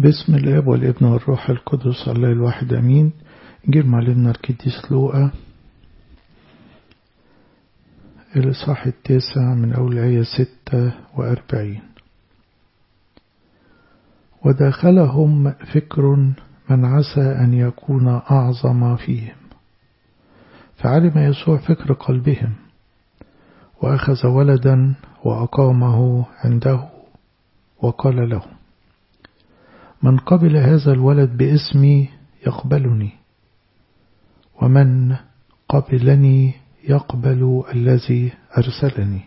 باسم الاب والابن والروح القدس الله الواحد امين انجيل معلمنا القديس لوقا الاصحاح التاسع من اول ايه ستة واربعين وداخلهم فكر من عسى ان يكون اعظم فيهم فعلم يسوع فكر قلبهم واخذ ولدا واقامه عنده وقال له من قبل هذا الولد باسمي يقبلني ومن قبلني يقبل الذي أرسلني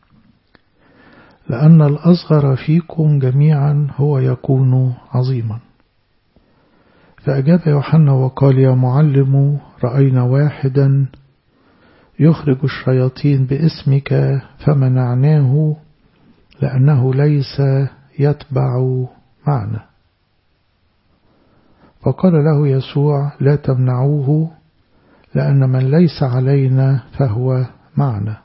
لأن الأصغر فيكم جميعا هو يكون عظيما فأجاب يوحنا وقال يا معلم رأينا واحدا يخرج الشياطين باسمك فمنعناه لأنه ليس يتبع معنا فقال له يسوع لا تمنعوه لأن من ليس علينا فهو معنا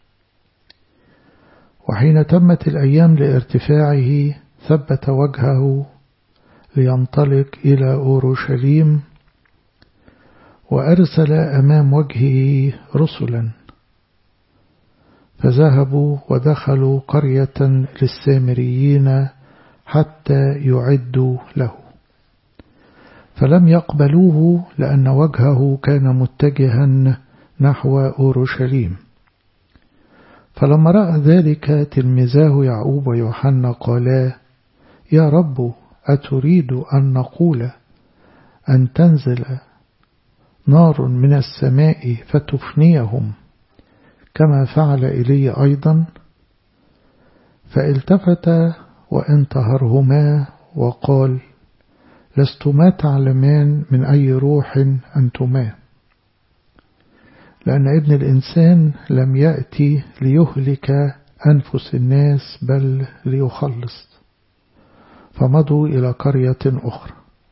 وحين تمت الأيام لارتفاعه ثبت وجهه لينطلق إلى أورشليم وأرسل أمام وجهه رسلا فذهبوا ودخلوا قرية للسامريين حتى يعدوا له فلم يقبلوه لأن وجهه كان متجها نحو أورشليم فلما رأى ذلك تلمذاه يعقوب ويوحنا قالا يا رب أتريد أن نقول أن تنزل نار من السماء فتفنيهم كما فعل إلي أيضا فالتفت وانتهرهما وقال لستما تعلمان من أي روح أنتما لأن ابن الإنسان لم يأتي ليهلك أنفس الناس بل ليخلص فمضوا إلى قرية أخرى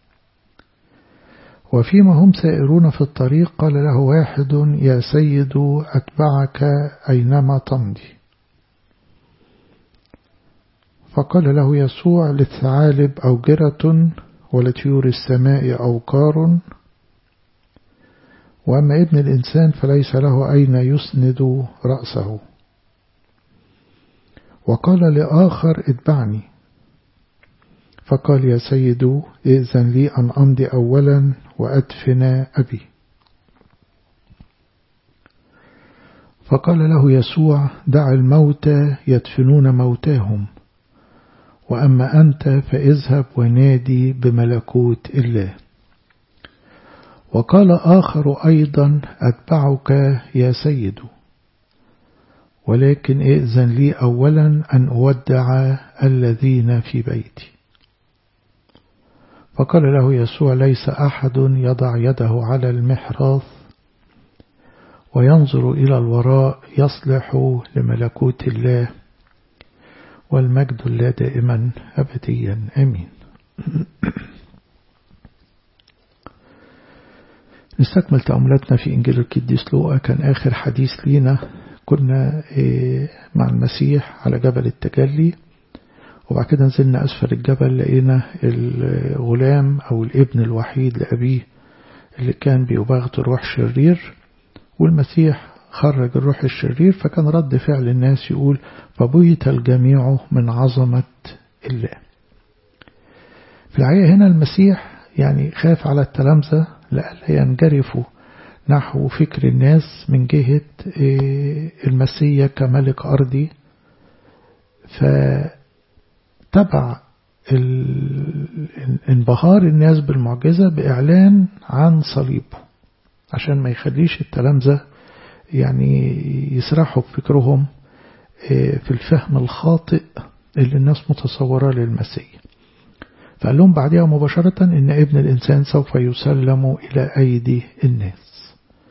وفيما هم سائرون في الطريق قال له واحد يا سيد أتبعك أينما تمضي فقال له يسوع للثعالب أوجرة ولطيور السماء أوقار وأما ابن الإنسان فليس له أين يسند رأسه وقال لآخر اتبعني فقال يا سيد إذن لي أن أمضي أولا وأدفن أبي فقال له يسوع دع الموتى يدفنون موتاهم وأما أنت فاذهب ونادي بملكوت الله وقال آخر أيضا أتبعك يا سيد ولكن ائذن لي أولا أن أودع الذين في بيتي فقال له يسوع ليس أحد يضع يده على المحراث وينظر إلى الوراء يصلح لملكوت الله والمجد الله دائما أبديا آمين نستكمل تأملاتنا في إنجيل القديس لوقا كان آخر حديث لينا كنا مع المسيح على جبل التجلي وبعد كده نزلنا أسفل الجبل لقينا الغلام أو الابن الوحيد لأبيه اللي كان بيباغت روح شرير والمسيح خرج الروح الشرير فكان رد فعل الناس يقول فبيت الجميع من عظمة الله في الحقيقة هنا المسيح يعني خاف على التلامذة لألا ينجرفوا نحو فكر الناس من جهة المسيح كملك أرضي فتبع انبهار الناس بالمعجزة بإعلان عن صليبه عشان ما يخليش التلامذة يعني يسرحوا بفكرهم في الفهم الخاطئ اللي الناس متصورة للمسيح فقال لهم بعدها مباشرة إن ابن الإنسان سوف يسلم إلى أيدي الناس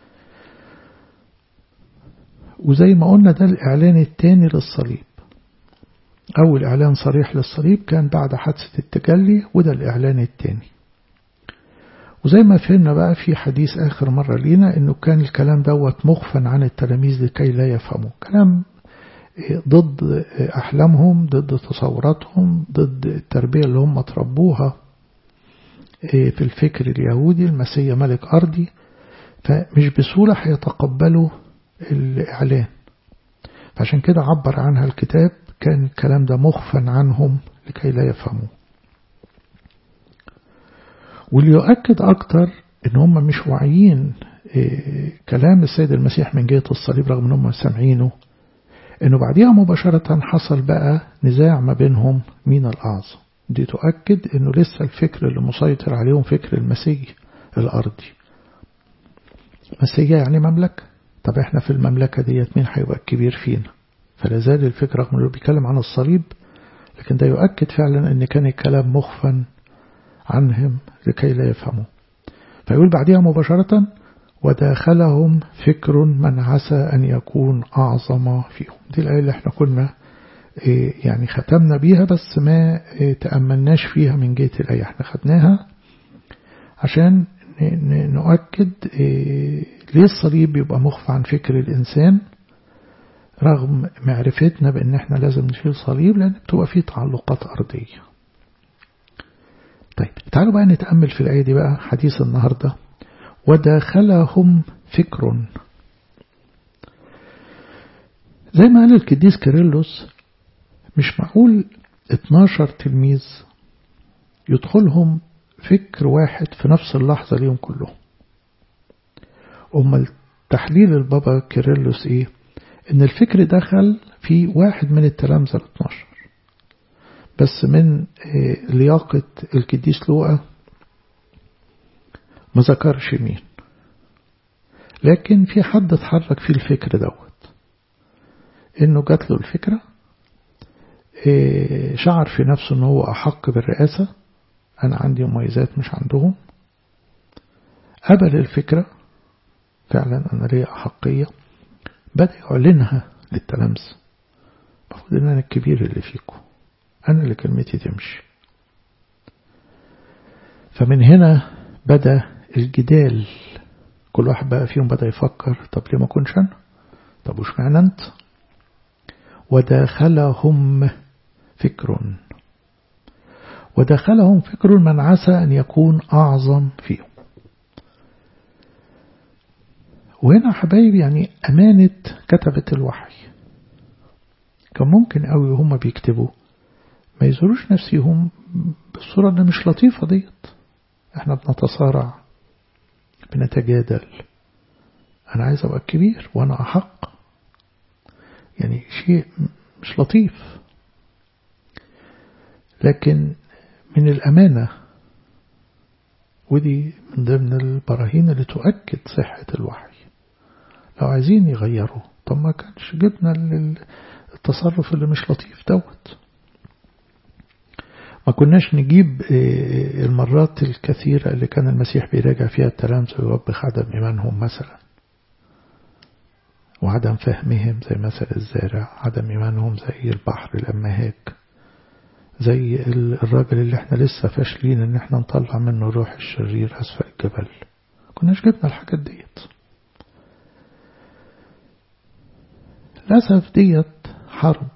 وزي ما قلنا ده الإعلان الثاني للصليب أول إعلان صريح للصليب كان بعد حادثة التجلي وده الإعلان الثاني وزي ما فهمنا بقى في حديث آخر مرة لينا إنه كان الكلام دوت مخفا عن التلاميذ لكي لا يفهموا كلام ضد أحلامهم ضد تصوراتهم ضد التربية اللي هم تربوها في الفكر اليهودي المسيح ملك أرضي فمش بسهولة هيتقبلوا الإعلان فعشان كده عبر عنها الكتاب كان الكلام ده مخفى عنهم لكي لا يفهموه واللي يؤكد أكتر إن هم مش واعيين كلام السيد المسيح من جهة الصليب رغم إنهم سامعينه إنه بعديها مباشرة حصل بقى نزاع ما بينهم مين الأعظم دي تؤكد إنه لسه الفكر اللي مسيطر عليهم فكر المسيح الأرضي مسيح يعني مملكة طب احنا في المملكة ديت مين هيبقى الكبير فينا فلازال الفكرة رغم انه بيتكلم عن الصليب لكن ده يؤكد فعلا ان كان الكلام مخفا عنهم لكي لا يفهموا فيقول بعدها مباشرة وداخلهم فكر من عسى أن يكون أعظم فيهم دي الآية اللي احنا كنا يعني ختمنا بيها بس ما تأملناش فيها من جهة الآية احنا خدناها عشان نؤكد ليه الصليب يبقى مخفى عن فكر الإنسان رغم معرفتنا بأن احنا لازم نشيل صليب لأن بتبقى فيه تعلقات أرضية طيب تعالوا بقى نتأمل في الآية دي بقى حديث النهاردة وداخلهم فكر زي ما قال القديس كيرلس مش معقول 12 تلميذ يدخلهم فكر واحد في نفس اللحظة ليهم كلهم أما تحليل البابا كيرلس إيه إن الفكر دخل في واحد من التلامذة ال 12 بس من لياقة القديس لوقا ما ذكرش مين لكن في حد اتحرك في الفكر دوت انه جات له الفكرة شعر في نفسه انه هو احق بالرئاسة انا عندي مميزات مش عندهم قبل الفكرة فعلا انا ليا احقية بدأ يعلنها للتلامذة المفروض ان انا الكبير اللي فيكم انا اللي كلمتي تمشي فمن هنا بدأ الجدال كل واحد بقى فيهم بدأ يفكر طب ليه ما كنش أنا طب وش معنى أنت وداخلهم فكر وداخلهم فكر من عسى أن يكون أعظم فيهم وهنا حبايب يعني أمانة كتبة الوحي كان ممكن قوي وهم بيكتبوا ما يزوروش نفسيهم بالصورة اللي مش لطيفة ديت احنا بنتصارع بنتجادل انا عايز ابقى كبير وانا احق يعني شيء مش لطيف لكن من الامانه ودي من ضمن البراهين اللي تؤكد صحه الوحي لو عايزين يغيروا طب ما كانش جبنا التصرف اللي مش لطيف دوت ما كناش نجيب المرات الكثيرة اللي كان المسيح بيراجع فيها التلامذة ويوبخ عدم إيمانهم مثلا وعدم فهمهم زي مثل الزارع عدم إيمانهم زي البحر الأمهاج زي الراجل اللي احنا لسه فاشلين ان احنا نطلع منه روح الشرير أسفل الجبل كناش جبنا الحاجات ديت للأسف ديت حرب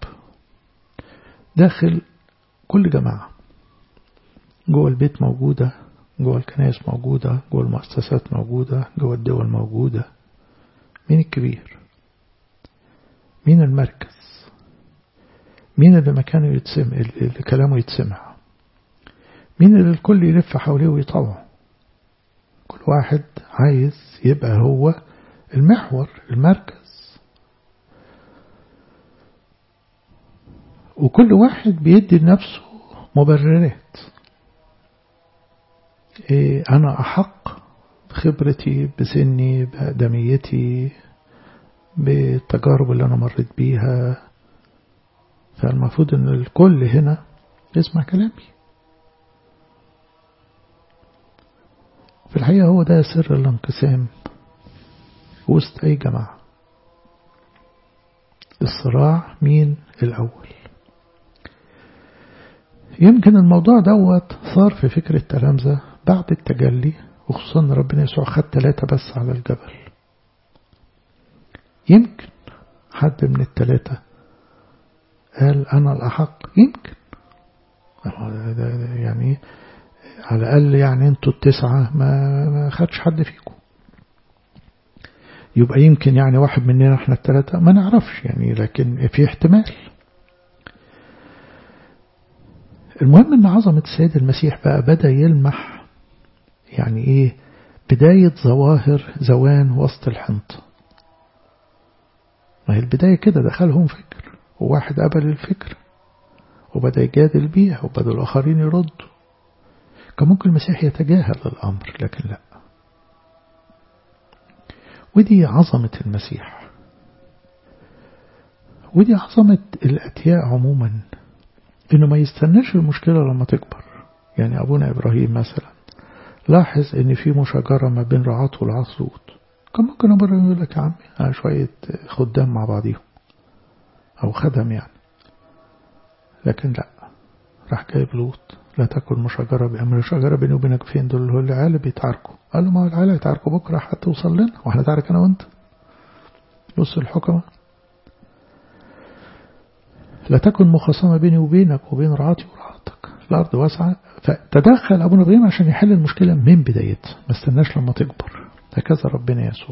داخل كل جماعة جوه البيت موجودة جوه الكنائس موجودة جوه المؤسسات موجودة جوه الدول موجودة مين الكبير مين المركز مين اللي مكانه يتسمع اللي كلامه يتسمع مين اللي الكل يلف حواليه ويطوعه كل واحد عايز يبقى هو المحور المركز وكل واحد بيدي لنفسه مبررات إيه أنا أحق بخبرتي بسني بأقدميتي بالتجارب اللي أنا مريت بيها فالمفروض أن الكل هنا يسمع كلامي في الحقيقة هو ده سر الانقسام في وسط أي جماعة الصراع مين الأول يمكن الموضوع دوت صار في فكر التلامذة بعد التجلي وخصوصا ربنا يسوع خد ثلاثة بس على الجبل يمكن حد من الثلاثة قال أنا الأحق يمكن يعني على الأقل يعني انتوا التسعة ما, ما خدش حد فيكم يبقى يمكن يعني واحد مننا احنا الثلاثة ما نعرفش يعني لكن في احتمال المهم ان عظمة السيد المسيح بقى بدأ يلمح يعني ايه بداية ظواهر زوان وسط الحنطة ما هي البداية كده دخلهم فكر وواحد قبل الفكر وبدأ يجادل بيها وبدأ الآخرين يردوا كان ممكن المسيح يتجاهل الأمر لكن لا ودي عظمة المسيح ودي عظمة الأتياء عموما إنه ما يستناش المشكلة لما تكبر يعني أبونا إبراهيم مثلا لاحظ إن في مشاجرة ما بين رعاة والعصوت كان ممكن أبونا يقول لك يا عمي شوية خدام مع بعضيهم أو خدم يعني لكن لا راح جايب لوط لا تكن مشاجرة بأمر شجرة بيني وبينك فين دول هو العيال بيتعاركوا قال له ما هو العيال هيتعاركوا بكرة هتوصل لنا واحنا تعارك أنا وأنت بص الحكمة لا تكن مخاصمة بيني وبينك وبين رعاتي ورعاتك الأرض واسعة فتدخل أبونا إبراهيم عشان يحل المشكلة من بدايتها ما استناش لما تكبر هكذا ربنا يسوع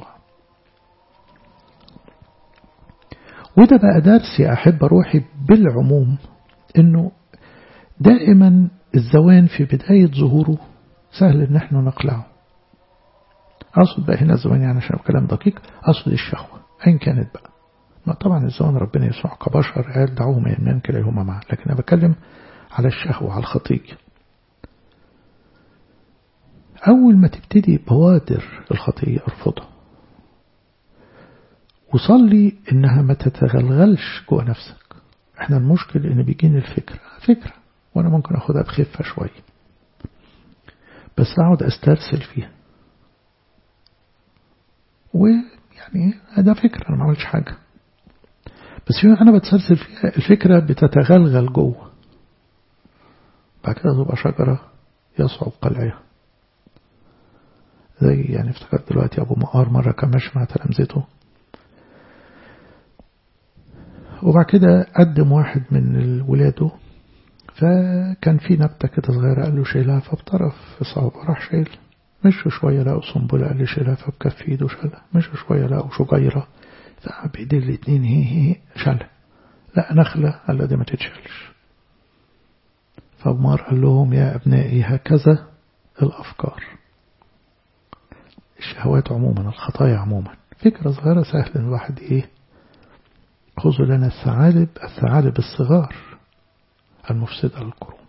وده بقى درسي أحب روحي بالعموم إنه دائما الزوان في بداية ظهوره سهل إن احنا نقلعه أقصد بقى هنا الزوان يعني عشان كلام دقيق أقصد الشهوة أين كانت بقى ما طبعا الزوان ربنا يسوع كبشر قال دعوهما ينمان كليهما معا لكن أنا بتكلم على الشهوة على الخطية أول ما تبتدي بوادر الخطية ارفضها وصلي إنها ما تتغلغلش جوه نفسك احنا المشكل إن بيجيني الفكرة فكرة وأنا ممكن أخدها بخفة شوية بس أقعد أسترسل فيها ويعني ده فكرة أنا ما عملتش حاجة بس في أنا بتسلسل فيها الفكرة بتتغلغل جوه بعد كده تبقى شجرة يصعب قلعها زي يعني افتكرت دلوقتي أبو مقار مرة كان ماشي مع تلامذته وبعد كده قدم واحد من ولاده فكان في نبتة كده صغيرة قال له شيلها فبطرف في صعبة راح شايل مشوا شوية لقوا سنبلة قال لي شيلها فبكف ايده شالها مشوا شوية لقوا شجيرة فبإيدين الاتنين هي هي شالها لا نخلة قال له دي ما تتشالش فأبمار قال لهم يا أبنائي هكذا الأفكار الشهوات عموما الخطايا عموما فكرة صغيرة سهل ان الواحد ايه خذوا لنا الثعالب الثعالب الصغار المفسدة للقرون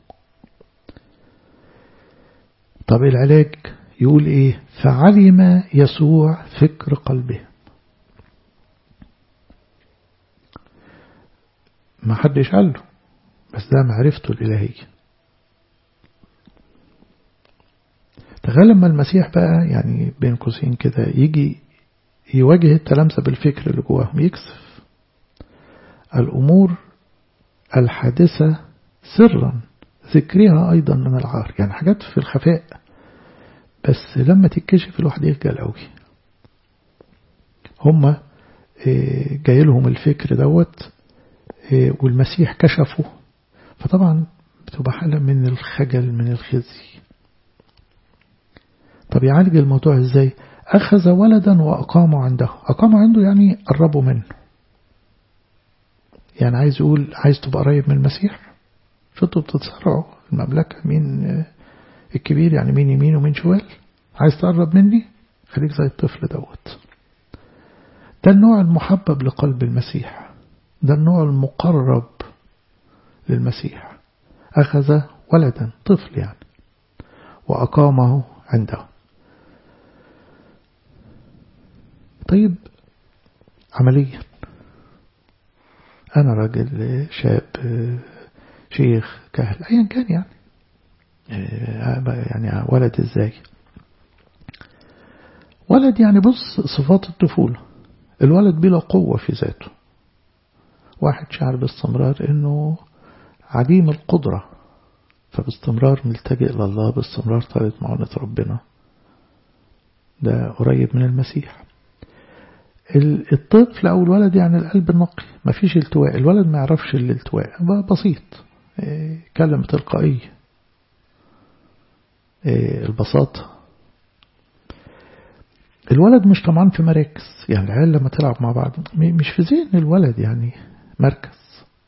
طب العلاج يقول ايه فعلم يسوع فكر قلبه ما حدش قال له بس ده معرفته الإلهية تخيل لما المسيح بقى يعني بين قوسين كده يجي يواجه التلامذة بالفكر اللي جواهم يكسف الأمور الحادثة سرا ذكرها أيضا من العار يعني حاجات في الخفاء بس لما تتكشف الواحد يخجل قوي هما جاي لهم الفكر دوت والمسيح كشفه فطبعا بتبقى حالة من الخجل من الخزي طب يعالج الموضوع ازاي أخذ ولدا وأقامه عنده أقامه عنده يعني قربوا منه يعني عايز يقول عايز تبقى قريب من المسيح شفتوا بتتصارعوا في المملكة مين الكبير يعني مين يمين ومين شمال عايز تقرب مني خليك زي الطفل دوت ده النوع المحبب لقلب المسيح ده النوع المقرب للمسيح أخذ ولدا طفل يعني وأقامه عنده طيب عمليا أنا راجل شاب شيخ كهل أيا كان يعني يعني ولد ازاي ولد يعني بص صفات الطفولة الولد بلا قوة في ذاته واحد شعر باستمرار انه عديم القدرة فباستمرار ملتجئ لله باستمرار طالب معونة ربنا ده قريب من المسيح الطفل أو الولد يعني القلب النقي ما فيش التواء الولد ما يعرفش الالتواء بسيط كلمة تلقائية البساطة الولد مش طبعا في مراكز يعني العيال لما تلعب مع بعض مش في ذهن الولد يعني مركز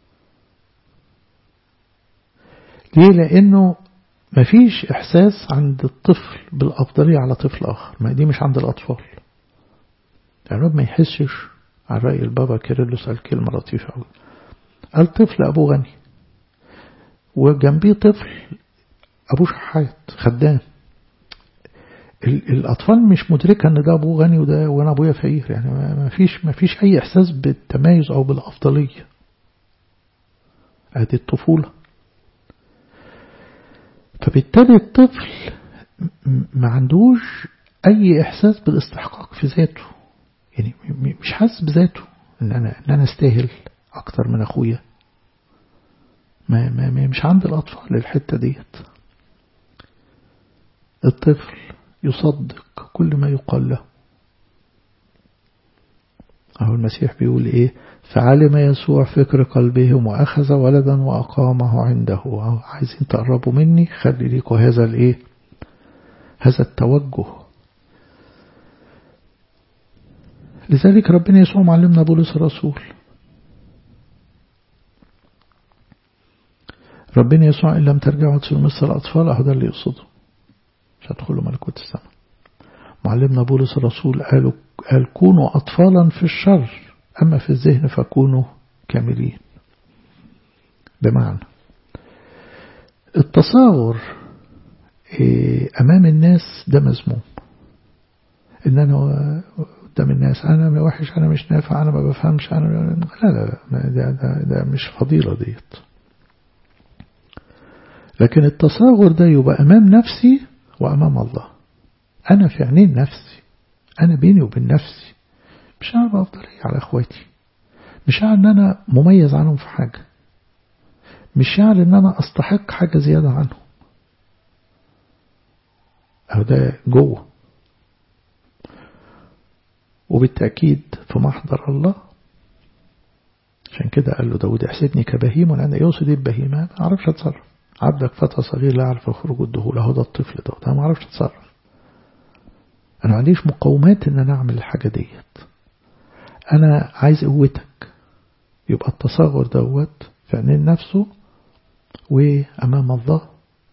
ليه لأنه مفيش إحساس عند الطفل بالأفضلية على طفل آخر ما دي مش عند الأطفال يعني ما يحسش على رأي البابا كيرلس قال كلمة لطيفة أوي قال طفل أبوه غني وجنبيه طفل أبوه شحات خدام الأطفال مش مدركة أن ده أبوه غني وده وأنا أبويا فقير يعني ما فيش ما فيش أي إحساس بالتميز أو بالأفضلية هذه الطفولة فبالتالي الطفل ما عندوش أي إحساس بالاستحقاق في ذاته يعني مش حاسس بذاته إن أنا إن أنا أستاهل أكتر من أخويا ما, ما, ما مش عند الأطفال الحتة ديت الطفل يصدق كل ما يقال له أهو المسيح بيقول إيه فعلم يسوع فكر قلبهم وأخذ ولدا وأقامه عنده عايزين تقربوا مني خلي ليكوا هذا الإيه هذا التوجه لذلك ربنا يسوع معلمنا بولس الرسول ربنا يسوع إن لم ترجعوا تصيروا مثل الأطفال أهو ده اللي يقصده مش هتدخلوا ملكوت السماء معلمنا بولس الرسول قالوا قال كونوا أطفالا في الشر أما في الذهن فكونوا كاملين بمعنى التصاغر أمام الناس ده مذموم إن أنا قدام الناس أنا وحش أنا مش نافع أنا ما بفهمش أنا لا لا لا ده, ده, ده مش فضيلة ديت لكن التصاغر ده يبقى أمام نفسي وأمام الله أنا في عينين نفسي أنا بيني وبين نفسي مش أنا بأفضلية على أخواتي مش يعني أن أنا مميز عنهم في حاجة مش يعني أن أنا أستحق حاجة زيادة عنهم أو ده جوه وبالتأكيد في محضر الله عشان كده قال له داود احسبني كبهيم وأنا يقصد ايه بهيمة ما أعرفش أتصرف عبدك فتى صغير لا يعرف يخرج الدهول اهو ده الطفل ده أنا ما أعرفش أتصرف أنا ما عنديش مقومات إن أنا أعمل الحاجة ديت أنا عايز قوتك يبقى التصغر دوت في عينين نفسه وأمام الله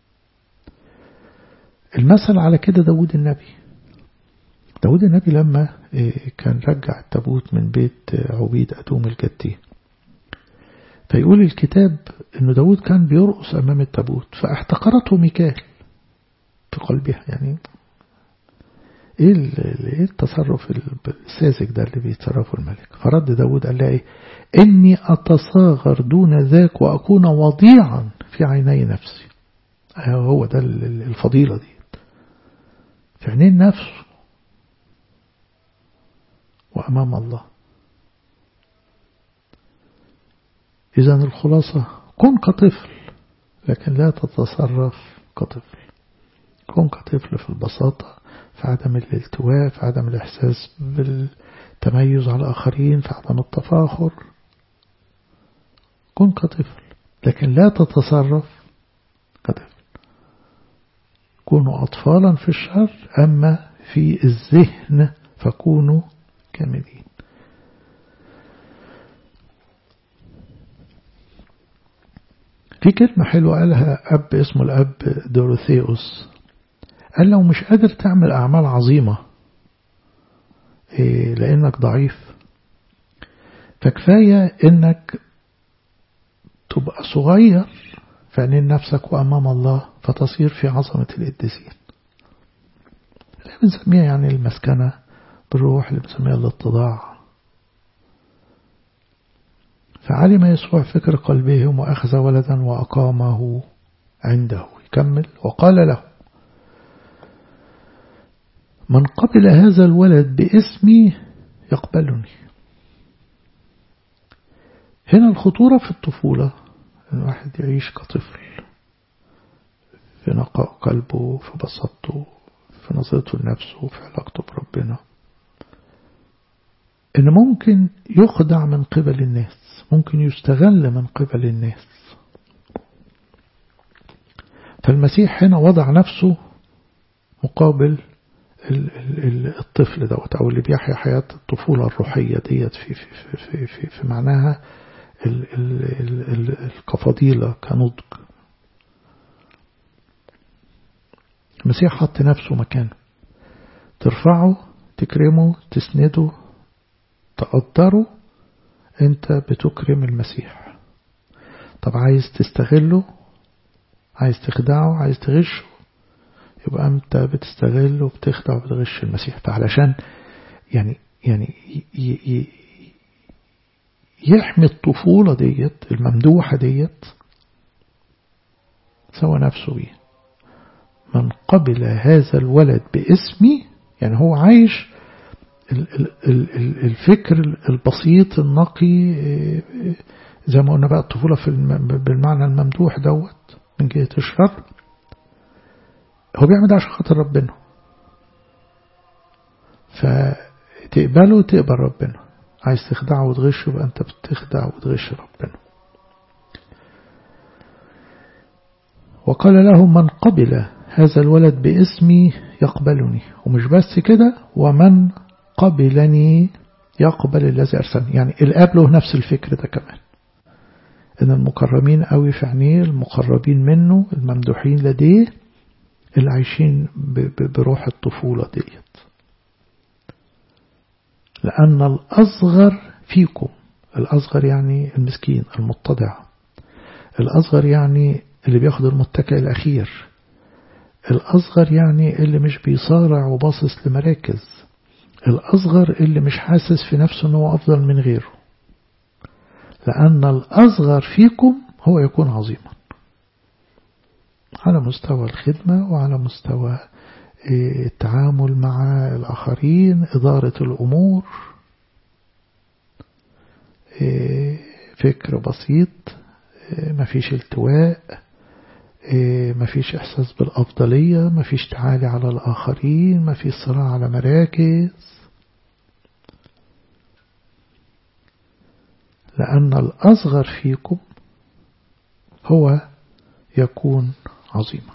المثل على كده داود النبي داود النبي لما كان رجع التابوت من بيت عبيد أدوم الجدي فيقول الكتاب أنه داود كان بيرقص أمام التابوت فاحتقرته ميكال في قلبها يعني ايه ايه التصرف الساذج ده اللي بيتصرفه الملك فرد داود قال لها ايه اني اتصاغر دون ذاك واكون وضيعا في عيني نفسي هو ده الفضيلة دي في عينين نفسه وأمام الله إذا الخلاصة كن كطفل لكن لا تتصرف كطفل كن كطفل في البساطة في عدم الالتواء في عدم الإحساس بالتميز على الآخرين في عدم التفاخر كن كطفل لكن لا تتصرف كطفل كونوا أطفالا في الشر أما في الذهن فكونوا كاملين في كلمة حلوة قالها أب اسمه الأب دoroثيوس قال لو مش قادر تعمل أعمال عظيمة إيه لأنك ضعيف فكفاية إنك تبقى صغير في عينين نفسك وأمام الله فتصير في عظمة القديسين اللي بنسميها يعني المسكنة بالروح اللي بنسميها الاتضاع فعلم يسوع فكر قلبهم وأخذ ولدا وأقامه عنده يكمل وقال له من قبل هذا الولد باسمي يقبلني هنا الخطورة في الطفولة الواحد يعيش كطفل في نقاء قلبه في بساطته في نظرته لنفسه في علاقته بربنا إن ممكن يخدع من قبل الناس ممكن يستغل من قبل الناس فالمسيح هنا وضع نفسه مقابل الطفل دوت أو اللي بيحيا حياة الطفولة الروحية ديت في, في, في, في, في معناها كفضيلة كنضج المسيح حط نفسه مكانه ترفعه تكرمه تسنده تقدره انت بتكرم المسيح طب عايز تستغله عايز تخدعه عايز تغشه يبقى انت بتستغل وبتخدع وبتغش المسيح فعلشان يعني يعني يحمي الطفولة ديت الممدوحة ديت سوى نفسه بيه من قبل هذا الولد باسمي يعني هو عايش الفكر البسيط النقي زي ما قلنا بقى الطفولة في بالمعنى الممدوح دوت من جهة الشر هو بيعمل ده عشان خاطر ربنا فتقبله تقبل ربنا عايز تخدعه وتغشه يبقى انت بتخدع وتغش ربنا وقال لهم من قبل هذا الولد باسمي يقبلني ومش بس كده ومن قبلني يقبل الذي أرسلني يعني الآب له نفس الفكر ده كمان إن المكرمين قوي في عينيه المقربين منه الممدوحين لديه اللي عايشين بروح الطفولة ديت لأن الأصغر فيكم الأصغر يعني المسكين المتضع الأصغر يعني اللي بياخد المتكئ الأخير الأصغر يعني اللي مش بيصارع وباصص لمراكز الأصغر اللي مش حاسس في نفسه أنه أفضل من غيره لأن الأصغر فيكم هو يكون عظيما على مستوى الخدمة وعلى مستوى التعامل مع الآخرين إدارة الأمور فكر بسيط مفيش التواء مفيش إحساس بالأفضلية مفيش تعالي على الآخرين مفيش صراع على مراكز لأن الأصغر فيكم هو يكون عظيما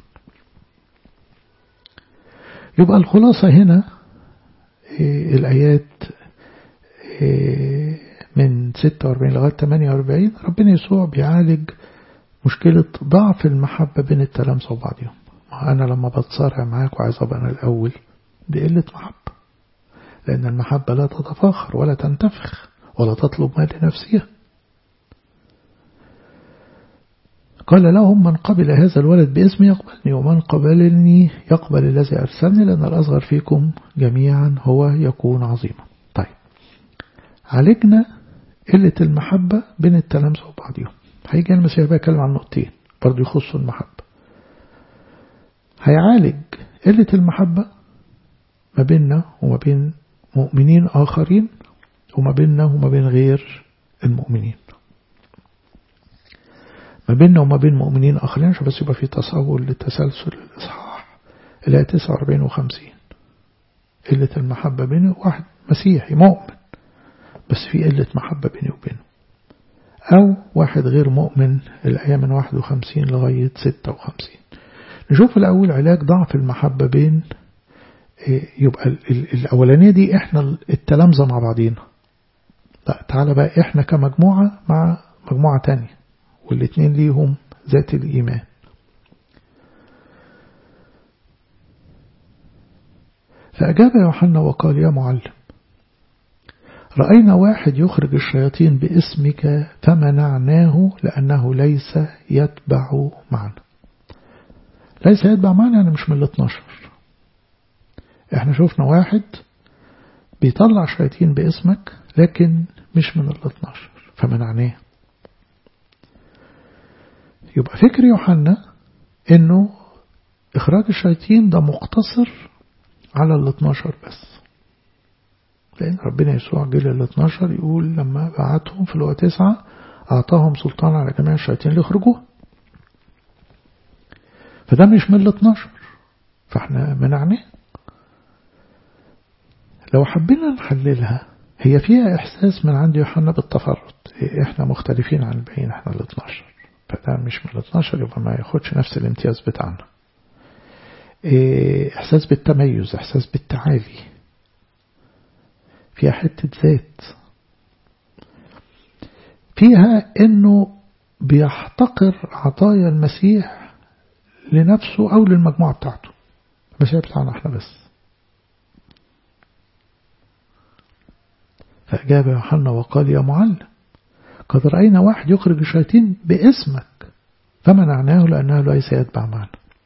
يبقى الخلاصة هنا الآيات من 46 لغاية 48 ربنا يسوع بيعالج مشكلة ضعف المحبة بين التلامذة وبعضهم أنا لما بتصارع معاك وعايز أبقى أنا الأول دي قلة محبة لأن المحبة لا تتفاخر ولا تنتفخ ولا تطلب ما لنفسها قال لهم من قبل هذا الولد باسمي يقبلني ومن قبلني يقبل الذي أرسلني لأن الأصغر فيكم جميعا هو يكون عظيما طيب عالجنا قلة المحبة بين التلامذة وبعضهم هيجي المسيح بقى يتكلم عن نقطتين برضه يخصوا المحبة هيعالج قلة المحبة ما بيننا وما بين مؤمنين آخرين وما بيننا وما بين غير المؤمنين ما بيننا وما بين مؤمنين آخرين عشان بس يبقى في تصور لتسلسل الإصحاح الآية 49 و 50 قلة المحبة بينه واحد مسيحي مؤمن بس في قلة محبة بيني وبينه أو واحد غير مؤمن الآية من 51 لغاية 56 نشوف الأول علاج ضعف المحبة بين يبقى الأولانية دي إحنا التلامذة مع بعضينا لا تعالى بقى إحنا كمجموعة مع مجموعة تانية والاثنين ليهم ذات الإيمان فأجاب يوحنا وقال يا معلم رأينا واحد يخرج الشياطين باسمك فمنعناه لأنه ليس يتبع معنا ليس يتبع معنا يعني مش من ال 12 احنا شفنا واحد بيطلع شياطين باسمك لكن مش من ال 12 فمنعناه يبقى فكر يوحنا انه اخراج الشياطين ده مقتصر على ال 12 بس لأن ربنا يسوع جه لل 12 يقول لما بعتهم في الوقت تسعة أعطاهم سلطان على جميع الشياطين ليخرجوه فده مش من ال 12 فاحنا منعناه لو حبينا نحللها هي فيها إحساس من عند يوحنا بالتفرد إحنا مختلفين عن الباقيين إحنا ال 12 فده مش من ال 12 يبقى ما ياخدش نفس الامتياز بتاعنا إحساس بالتميز إحساس بالتعالي فيها حتة ذات فيها انه بيحتقر عطايا المسيح لنفسه او للمجموعة بتاعته المسيح بتاعنا احنا بس فأجاب يوحنا وقال يا معلم قد رأينا واحد يخرج الشياطين باسمك فمنعناه لأنه ليس يتبع معنا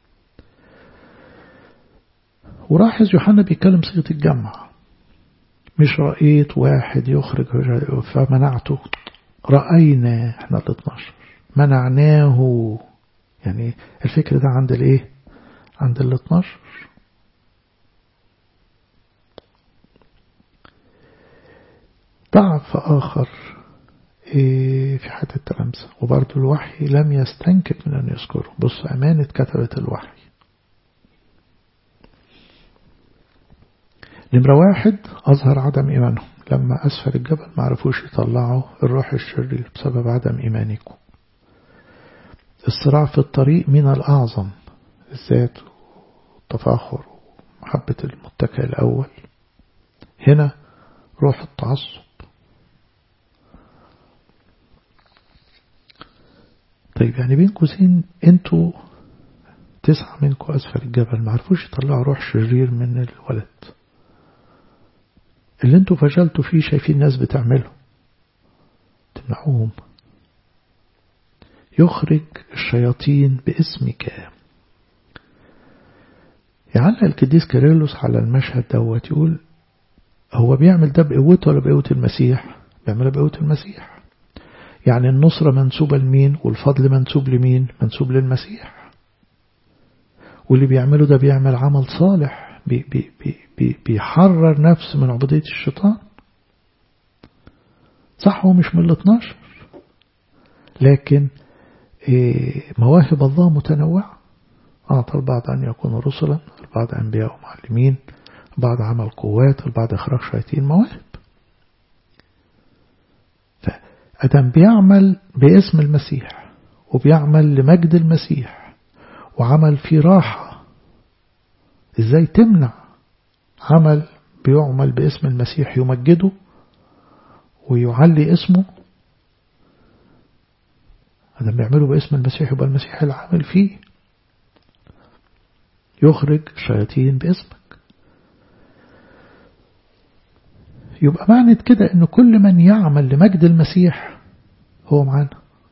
وراحز يوحنا بيتكلم صيغة الجمع مش رأيت واحد يخرج فمنعته رأينا احنا ال 12 منعناه يعني الفكر ده عند الايه عند ال 12 ضعف آخر في حياة التلامذة وبرضه الوحي لم يستنكف من أن يذكره بص أمانة كتبة الوحي نمرة واحد أظهر عدم إيمانهم لما أسفل الجبل ما عرفوش يطلعوا الروح الشرير بسبب عدم إيمانكم الصراع في الطريق من الأعظم الذات والتفاخر ومحبة المتكئ الأول هنا روح التعصب طيب يعني بين قوسين انتوا تسعة منكم أسفل الجبل ما عرفوش يطلعوا روح شرير من الولد اللي انتوا فشلتوا فيه شايفين الناس بتعمله تمنعوهم يخرج الشياطين باسمك يعلق القديس كيرلس على المشهد دوت يقول هو بيعمل ده بقوته ولا بقوة المسيح بيعملها بقوة المسيح يعني النصرة منسوبة لمين والفضل منسوب لمين منسوب للمسيح واللي بيعمله ده بيعمل عمل صالح بي بي بي بيحرر نفس من عبودية الشيطان صح هو مش من ال 12 لكن مواهب الله متنوعة أعطى البعض أن يكونوا رسلا البعض أنبياء ومعلمين بعض عمل قوات البعض إخراج شياطين مواهب فأدم بيعمل باسم المسيح وبيعمل لمجد المسيح وعمل في راحة ازاي تمنع عمل بيعمل باسم المسيح يمجده ويعلي اسمه هذا بيعمله باسم المسيح يبقى المسيح العامل فيه يخرج الشياطين باسمك يبقى معنى كده ان كل من يعمل لمجد المسيح هو معانا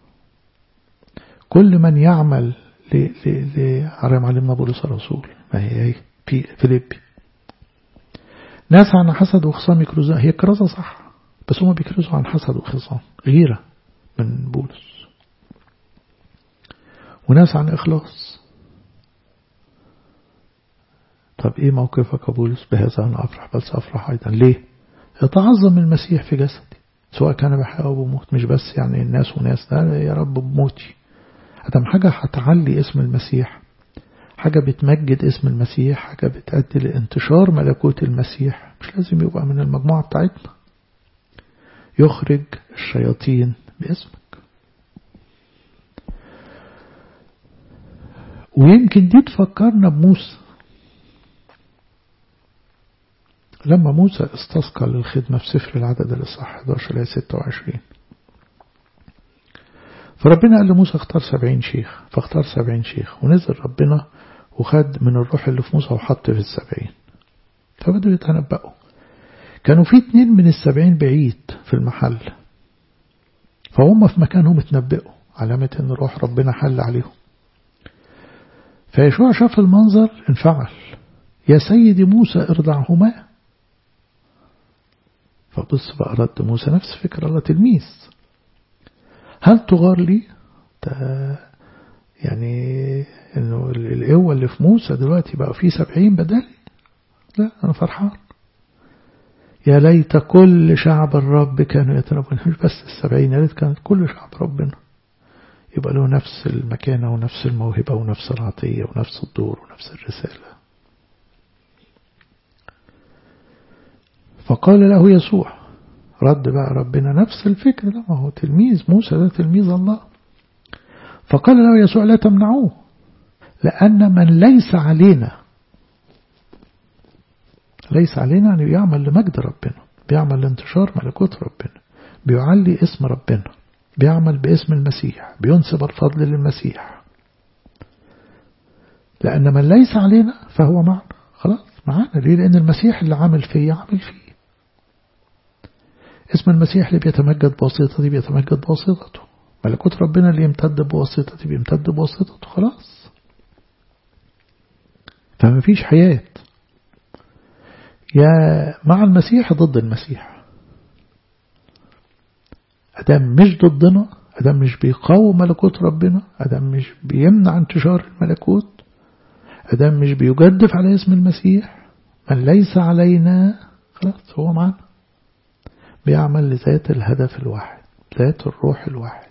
كل من يعمل على معلمنا بولس الرسول ما هي هي في فيليبي ناس عن حسد وخصام يكرزون هي كرازة صح بس هم بيكرزوا عن حسد وخصام غيرة من بولس وناس عن إخلاص طب إيه موقفك يا بولس بهذا أنا أفرح بل سأفرح أيضا ليه يتعظم المسيح في جسدي سواء كان بحياة أو بموت مش بس يعني الناس وناس ده يا رب بموتي أدم حاجة هتعلي اسم المسيح حاجة بتمجد اسم المسيح حاجة بتأدي لانتشار ملكوت المسيح مش لازم يبقى من المجموعة بتاعتنا يخرج الشياطين باسمك ويمكن دي تفكرنا بموسى لما موسى استسقى للخدمة في سفر العدد الإصحاح 11 إلى 26 فربنا قال لموسى اختار سبعين شيخ فاختار سبعين شيخ ونزل ربنا وخد من الروح اللي في موسى وحط في السبعين فبدوا يتنبأوا كانوا في اتنين من السبعين بعيد في المحل فهم في مكانهم اتنبأوا علامة ان روح ربنا حل عليهم فيشوع شاف المنظر انفعل يا سيدي موسى ارضعهما فبص بقى رد موسى نفس فكرة الله تلميذ هل تغار لي يعني انه القوة اللي في موسى دلوقتي بقى فيه سبعين بدالي لا انا فرحان يا ليت كل شعب الرب كانوا يتنبون مش بس السبعين يا ليت كانت كل شعب ربنا يبقى له نفس المكانة ونفس الموهبة ونفس العطية ونفس الدور ونفس الرسالة فقال له يسوع رد بقى ربنا نفس الفكر ده ما هو تلميذ موسى ده تلميذ الله فقال له يسوع لا تمنعوه لأن من ليس علينا ليس علينا أن يعمل لمجد ربنا بيعمل لانتشار ملكوت ربنا بيعلي اسم ربنا بيعمل باسم المسيح بينسب الفضل للمسيح لأن من ليس علينا فهو معنا خلاص معنا ليه لأن المسيح اللي عامل فيه عامل فيه اسم المسيح اللي بيتمجد بواسطتي بيتمجد بواسطته ملكوت ربنا اللي يمتد بواسطتي بيمتد بواسطته خلاص فما فيش حياة يا مع المسيح ضد المسيح أدام مش ضدنا أدام مش بيقاوم ملكوت ربنا أدام مش بيمنع انتشار الملكوت أدام مش بيجدف على اسم المسيح من ليس علينا خلاص هو معنا بيعمل لذات الهدف الواحد ذات الروح الواحد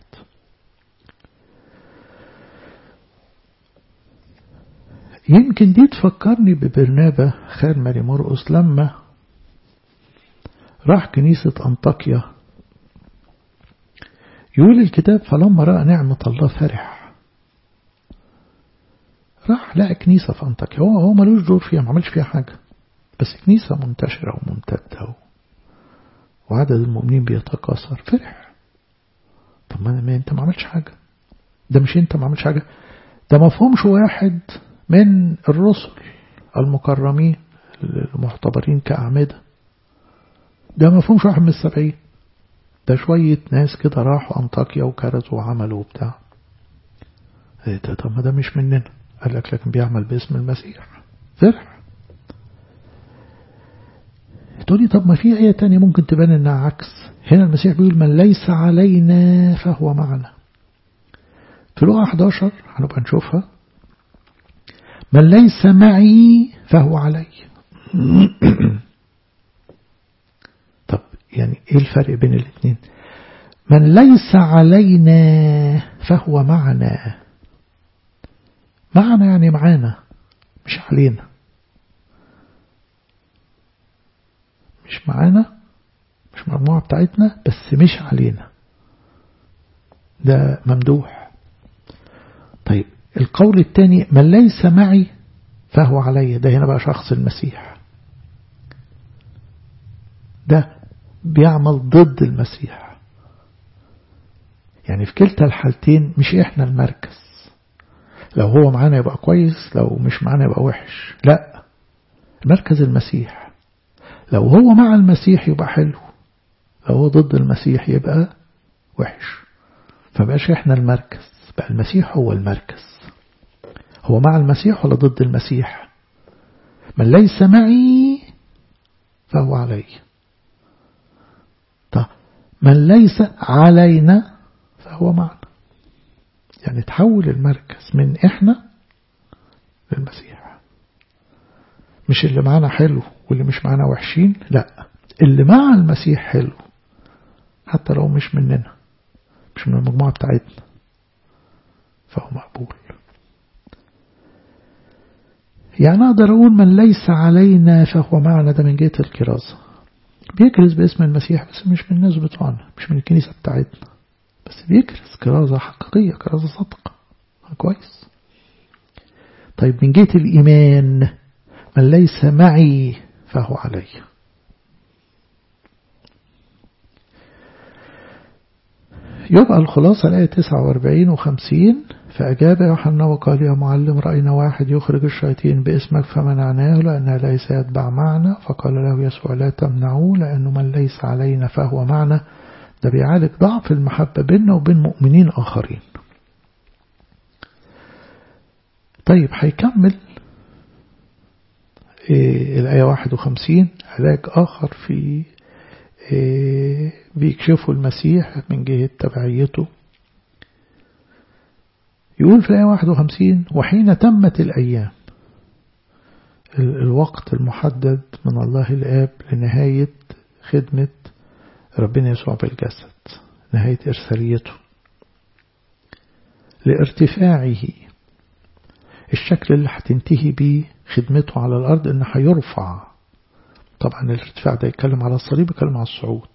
يمكن دي تفكرني ببرنابة خال ماري مرقس لما راح كنيسة أنطاكيا يقول الكتاب فلما رأى نعمة الله فرح راح لقى كنيسة في أنطاكيا هو هو ملوش دور فيها ما عملش فيها حاجة بس كنيسة منتشرة وممتدة وعدد المؤمنين بيتكاثر فرح طب ما انت ما عملتش حاجة ده مش انت ما عملتش حاجة ده مفهومش واحد من الرسل المكرمين المعتبرين كأعمدة ده مفهومش واحد من السبعين ده شوية ناس كده راحوا أنطاكيا وكرزوا وعملوا وبتاع ايه ده طب ما ده مش مننا قال لك لكن بيعمل باسم المسيح فرح تقولي طب ما في آية تانية ممكن تبان إنها عكس هنا المسيح بيقول من ليس علينا فهو معنا في لغة 11 هنبقى نشوفها من ليس معي فهو علي طب يعني ايه الفرق بين الاثنين من ليس علينا فهو معنا معنا يعني معانا مش علينا مش معانا مش مجموعة بتاعتنا بس مش علينا ده ممدوح طيب القول الثاني من ليس معي فهو علي ده هنا بقى شخص المسيح ده بيعمل ضد المسيح يعني في كلتا الحالتين مش احنا المركز لو هو معانا يبقى كويس لو مش معانا يبقى وحش لا المركز المسيح لو هو مع المسيح يبقى حلو لو هو ضد المسيح يبقى وحش فبقاش احنا المركز بقى المسيح هو المركز هو مع المسيح ولا ضد المسيح من ليس معي فهو علي طب من ليس علينا فهو معنا يعني تحول المركز من احنا للمسيح مش اللي معانا حلو واللي مش معانا وحشين لا اللي مع المسيح حلو حتى لو مش مننا مش من المجموعة بتاعتنا فهو مقبول يعني أقدر أقول من ليس علينا فهو معنا ده من جهة الكرازة بيكرز باسم المسيح بس مش من الناس بتوعنا مش من الكنيسة بتاعتنا بس بيكرز كرازة حقيقية كرازة صدقة كويس طيب من جهة الإيمان من ليس معي فهو علي يبقى الخلاصة الآية 49 و 50 فأجاب يوحنا وقال يا معلم رأينا واحد يخرج الشياطين باسمك فمنعناه لأنه ليس يتبع معنا فقال له يسوع لا تمنعوه لأنه من ليس علينا فهو معنا ده بيعالج ضعف المحبة بيننا وبين مؤمنين آخرين طيب هيكمل إيه الآية 51 علاج آخر في إيه بيكشفوا المسيح من جهة تبعيته يقول في الآية 51 وحين تمت الأيام الوقت المحدد من الله الآب لنهاية خدمة ربنا يسوع بالجسد نهاية إرساليته لارتفاعه الشكل اللي هتنتهي بيه خدمته على الأرض إن هيرفع طبعا الارتفاع ده يتكلم على الصليب يتكلم على الصعود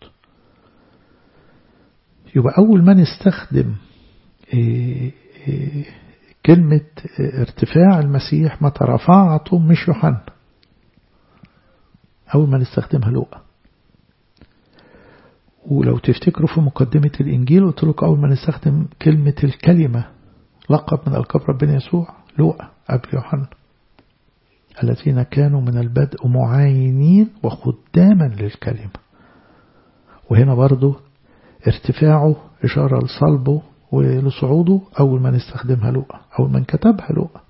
يبقى أول ما نستخدم إيه إيه كلمة ارتفاع المسيح متى رفعتم مش يوحنا أول ما نستخدمها لوقا ولو تفتكروا في مقدمة الإنجيل قلت لكم أول ما نستخدم كلمة الكلمة لقب من ألقاب ربنا يسوع لوقا قبل يوحنا الذين كانوا من البدء معاينين وخداما للكلمة وهنا برضو ارتفاعه إشارة لصلبه ولصعوده أول ما نستخدمها لوقا أول ما كتبها لوقا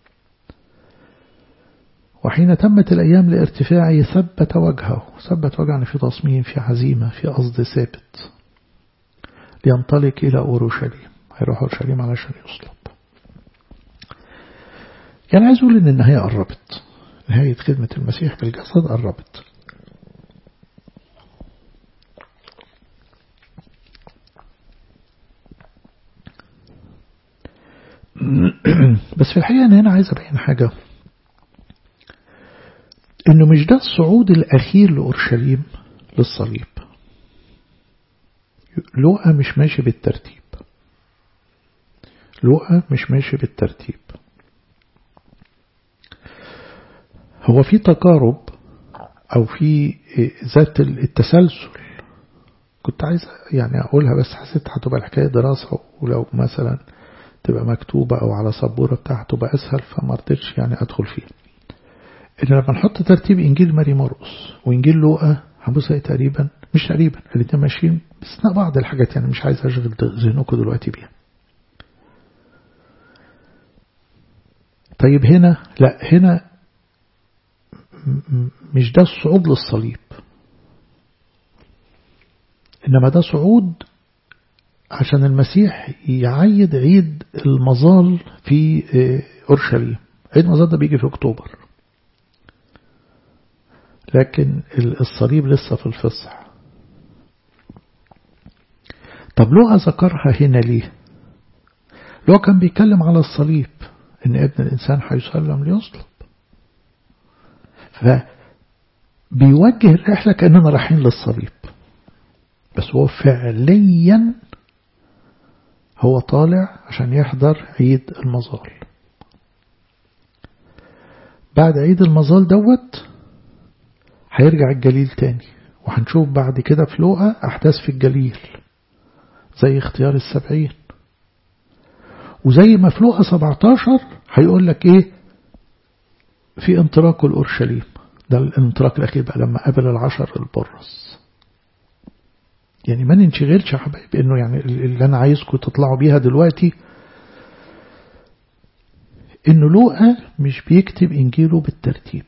وحين تمت الأيام لارتفاعه ثبت وجهه ثبت وجهه في تصميم في عزيمة في قصد ثابت لينطلق إلى أورشليم هيروح أورشليم علشان يصلب يعني عايز أقول إن النهاية قربت نهاية خدمة المسيح بالجسد قربت بس في الحقيقة أنا هنا عايز أبين حاجة إنه مش ده الصعود الأخير لأورشليم للصليب لوقا مش ماشي بالترتيب لوقا مش ماشي بالترتيب هو في تقارب أو في ذات التسلسل كنت عايز يعني أقولها بس حسيت هتبقى الحكاية دراسة ولو مثلا تبقى مكتوبة أو على سبورة بتاعته تبقى أسهل فما رضيتش يعني أدخل فيها إن لما نحط ترتيب إنجيل ماري مرقس وإنجيل لوقا هنبص تقريبا مش تقريبا الاتنين ماشيين باستثناء بعض الحاجات يعني مش عايز أشغل ذهنكم دلوقتي بيها طيب هنا لا هنا مش ده الصعود للصليب إنما ده صعود عشان المسيح يعيد عيد المظال في أورشليم عيد المظال ده بيجي في أكتوبر لكن الصليب لسه في الفصح طب لوقا ذكرها هنا ليه لوقا كان بيتكلم على الصليب ان ابن الانسان هيسلم ليصلب فبيوجه الرحلة كأننا رايحين للصليب بس هو فعليا هو طالع عشان يحضر عيد المظال بعد عيد المظال دوت هيرجع الجليل تاني وهنشوف بعد كده في لوقا أحداث في الجليل زي اختيار السبعين وزي ما في لوقا 17 هيقول لك ايه في انطلاق الأورشليم ده الانطلاق الأخير بقى لما قابل العشر البرص يعني ما ننشغلش يا حبايبي انه يعني اللي انا عايزكم تطلعوا بيها دلوقتي انه لوقا مش بيكتب انجيله بالترتيب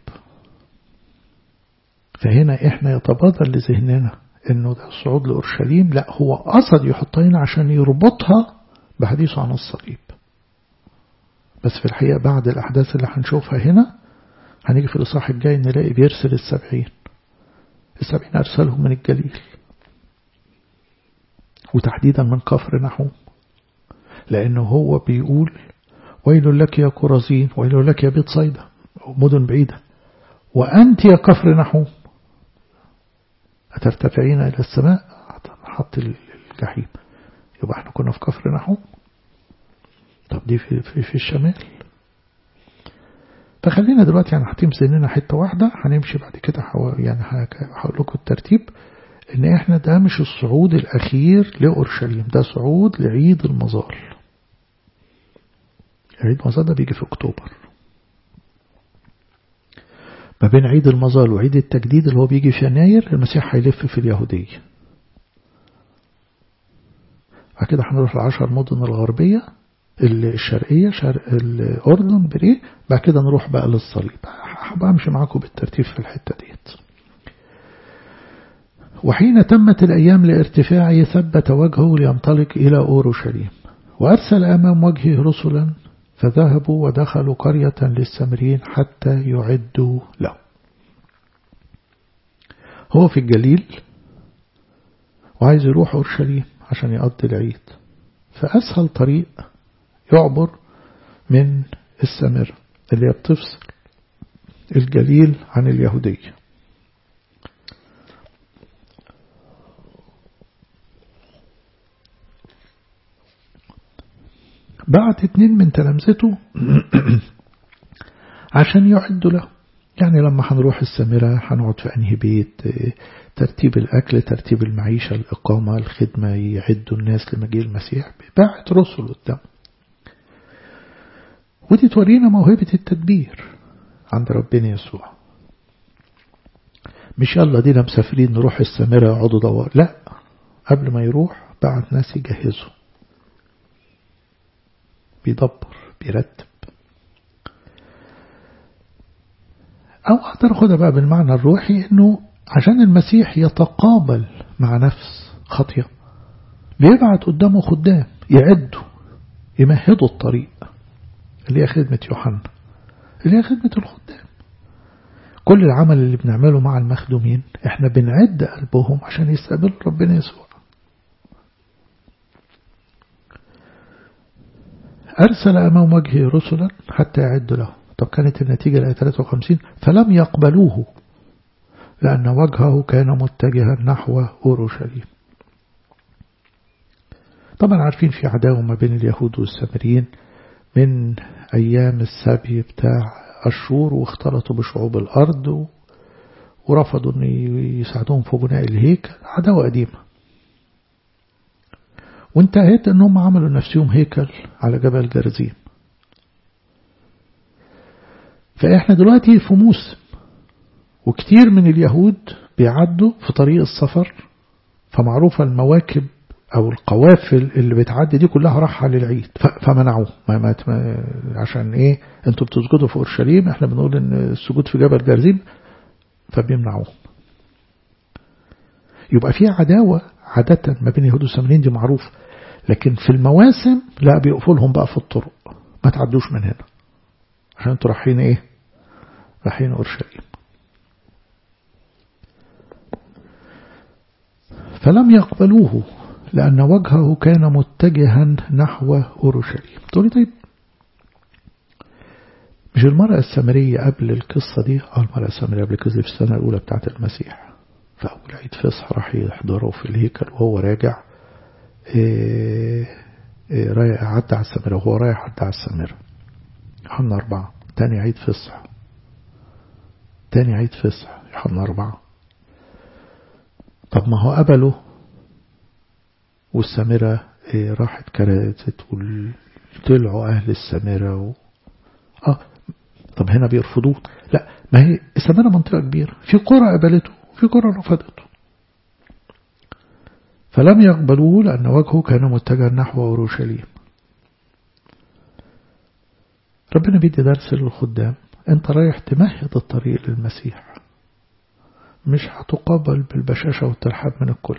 فهنا احنا يتبادر لذهننا انه ده الصعود لأورشليم لا هو قصد يحطها هنا عشان يربطها بحديثه عن الصليب بس في الحقيقة بعد الأحداث اللي هنشوفها هنا هنيجي في الإصحاح الجاي نلاقي بيرسل السبعين السبعين أرسلهم من الجليل وتحديدا من كفر نحوم لأنه هو بيقول ويل لك يا كرزين ويل لك يا بيت صيدا مدن بعيدة وأنت يا كفر نحوم أترتفعين إلى السماء حط الجحيم يبقى احنا كنا في كفر نحوم طب دي في, في, في الشمال فخلينا دلوقتي يعني حاطين سننا حتة واحدة هنمشي بعد كده حو... يعني هقول لكم الترتيب ان احنا ده مش الصعود الاخير لأورشليم ده صعود لعيد المظال عيد المظال ده بيجي في اكتوبر ما بين عيد المظال وعيد التجديد اللي هو بيجي في يناير المسيح هيلف في اليهودية بعد كده هنروح العشر مدن الغربية الشرقية شرق الأردن بريه بعد كده نروح بقى للصليب هبقى أمشي معاكم بالترتيب في الحتة ديت وحين تمت الأيام لارتفاعه ثبت وجهه لينطلق إلى أورشليم وأرسل أمام وجهه رسلا فذهبوا ودخلوا قرية للسامريين حتى يعدوا له هو في الجليل وعايز يروح أورشليم عشان يقضي العيد فأسهل طريق يعبر من السامرة اللي هي بتفصل الجليل عن اليهودية بعت اتنين من تلامذته عشان يعدوا له يعني لما هنروح السامرة هنقعد في أنهي بيت ترتيب الأكل ترتيب المعيشة الإقامة الخدمة يعدوا الناس لمجيء المسيح باعت رسل قدام ودي تورينا موهبة التدبير عند ربنا يسوع مش يلا دينا مسافرين نروح السامرة يقعدوا دور لا قبل ما يروح بعت ناس يجهزوا بيدبر بيرتب أو أقدر أخدها بقى بالمعنى الروحي إنه عشان المسيح يتقابل مع نفس خطية بيبعت قدامه خدام يعدوا يمهدوا الطريق اللي هي خدمة يوحنا اللي هي خدمة الخدام كل العمل اللي بنعمله مع المخدومين احنا بنعد قلبهم عشان يستقبلوا ربنا يسوع أرسل أمام وجهه رسلا حتى يعد له طب كانت النتيجة الآية 53 فلم يقبلوه لأن وجهه كان متجها نحو أورشليم طبعا عارفين في عداوة ما بين اليهود والسامريين من أيام السبي بتاع أشور واختلطوا بشعوب الأرض ورفضوا أن يساعدوهم في بناء الهيكل عداوة قديمة وانتهت أنهم عملوا نفسهم هيكل على جبل جرزيم فإحنا دلوقتي في موسم وكتير من اليهود بيعدوا في طريق السفر فمعروفة المواكب أو القوافل اللي بتعدي دي كلها راحة للعيد فمنعوه ما ما عشان إيه أنتوا بتسجدوا في أورشليم إحنا بنقول إن السجود في جبل جرزيم فبيمنعوه يبقى في عداوة عادة ما بين اليهود والسامريين دي معروف لكن في المواسم لا بيقفلهم بقى في الطرق ما تعدوش من هنا عشان انتوا رايحين ايه رايحين اورشليم فلم يقبلوه لأن وجهه كان متجها نحو أورشليم تقولي طيب مش المرأة السامرية قبل القصة دي اه المرأة السامرية قبل القصة في السنة الأولى بتاعت المسيح فأول عيد فصح راح يحضره في الهيكل وهو راجع إيه إيه رايح عدى على السامرة وهو رايح عدى على السامرة يوحنا أربعة تاني عيد فصح تاني عيد فصح يوحنا أربعة طب ما هو قبله والسامرة إيه راحت كراتت وطلعوا أهل السامرة و... آه طب هنا بيرفضوه لا ما هي السامرة منطقة كبيرة في قرى قبلته في قرى رفضته فلم يقبلوه لأن وجهه كان متجها نحو أورشليم ربنا بيدي درس للخدام انت رايح تمهد الطريق للمسيح مش هتقابل بالبشاشة والترحاب من الكل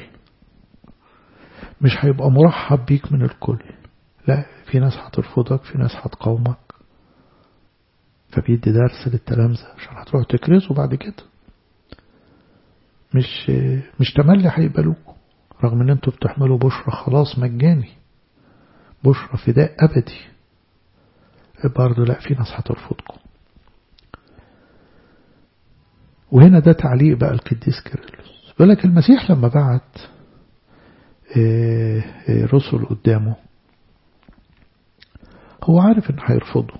مش هيبقى مرحب بيك من الكل لا في ناس هترفضك في ناس هتقاومك فبيدي درس للتلامذة عشان هتروح تكرزوا بعد كده مش مش تملي هيقبلوكوا رغم ان انتوا بتحملوا بشرى خلاص مجاني بشرى فداء ابدي برضه لا في ناس هترفضكم وهنا ده تعليق بقى القديس كيرلس بيقول لك المسيح لما بعت رسل قدامه هو عارف ان هيرفضوا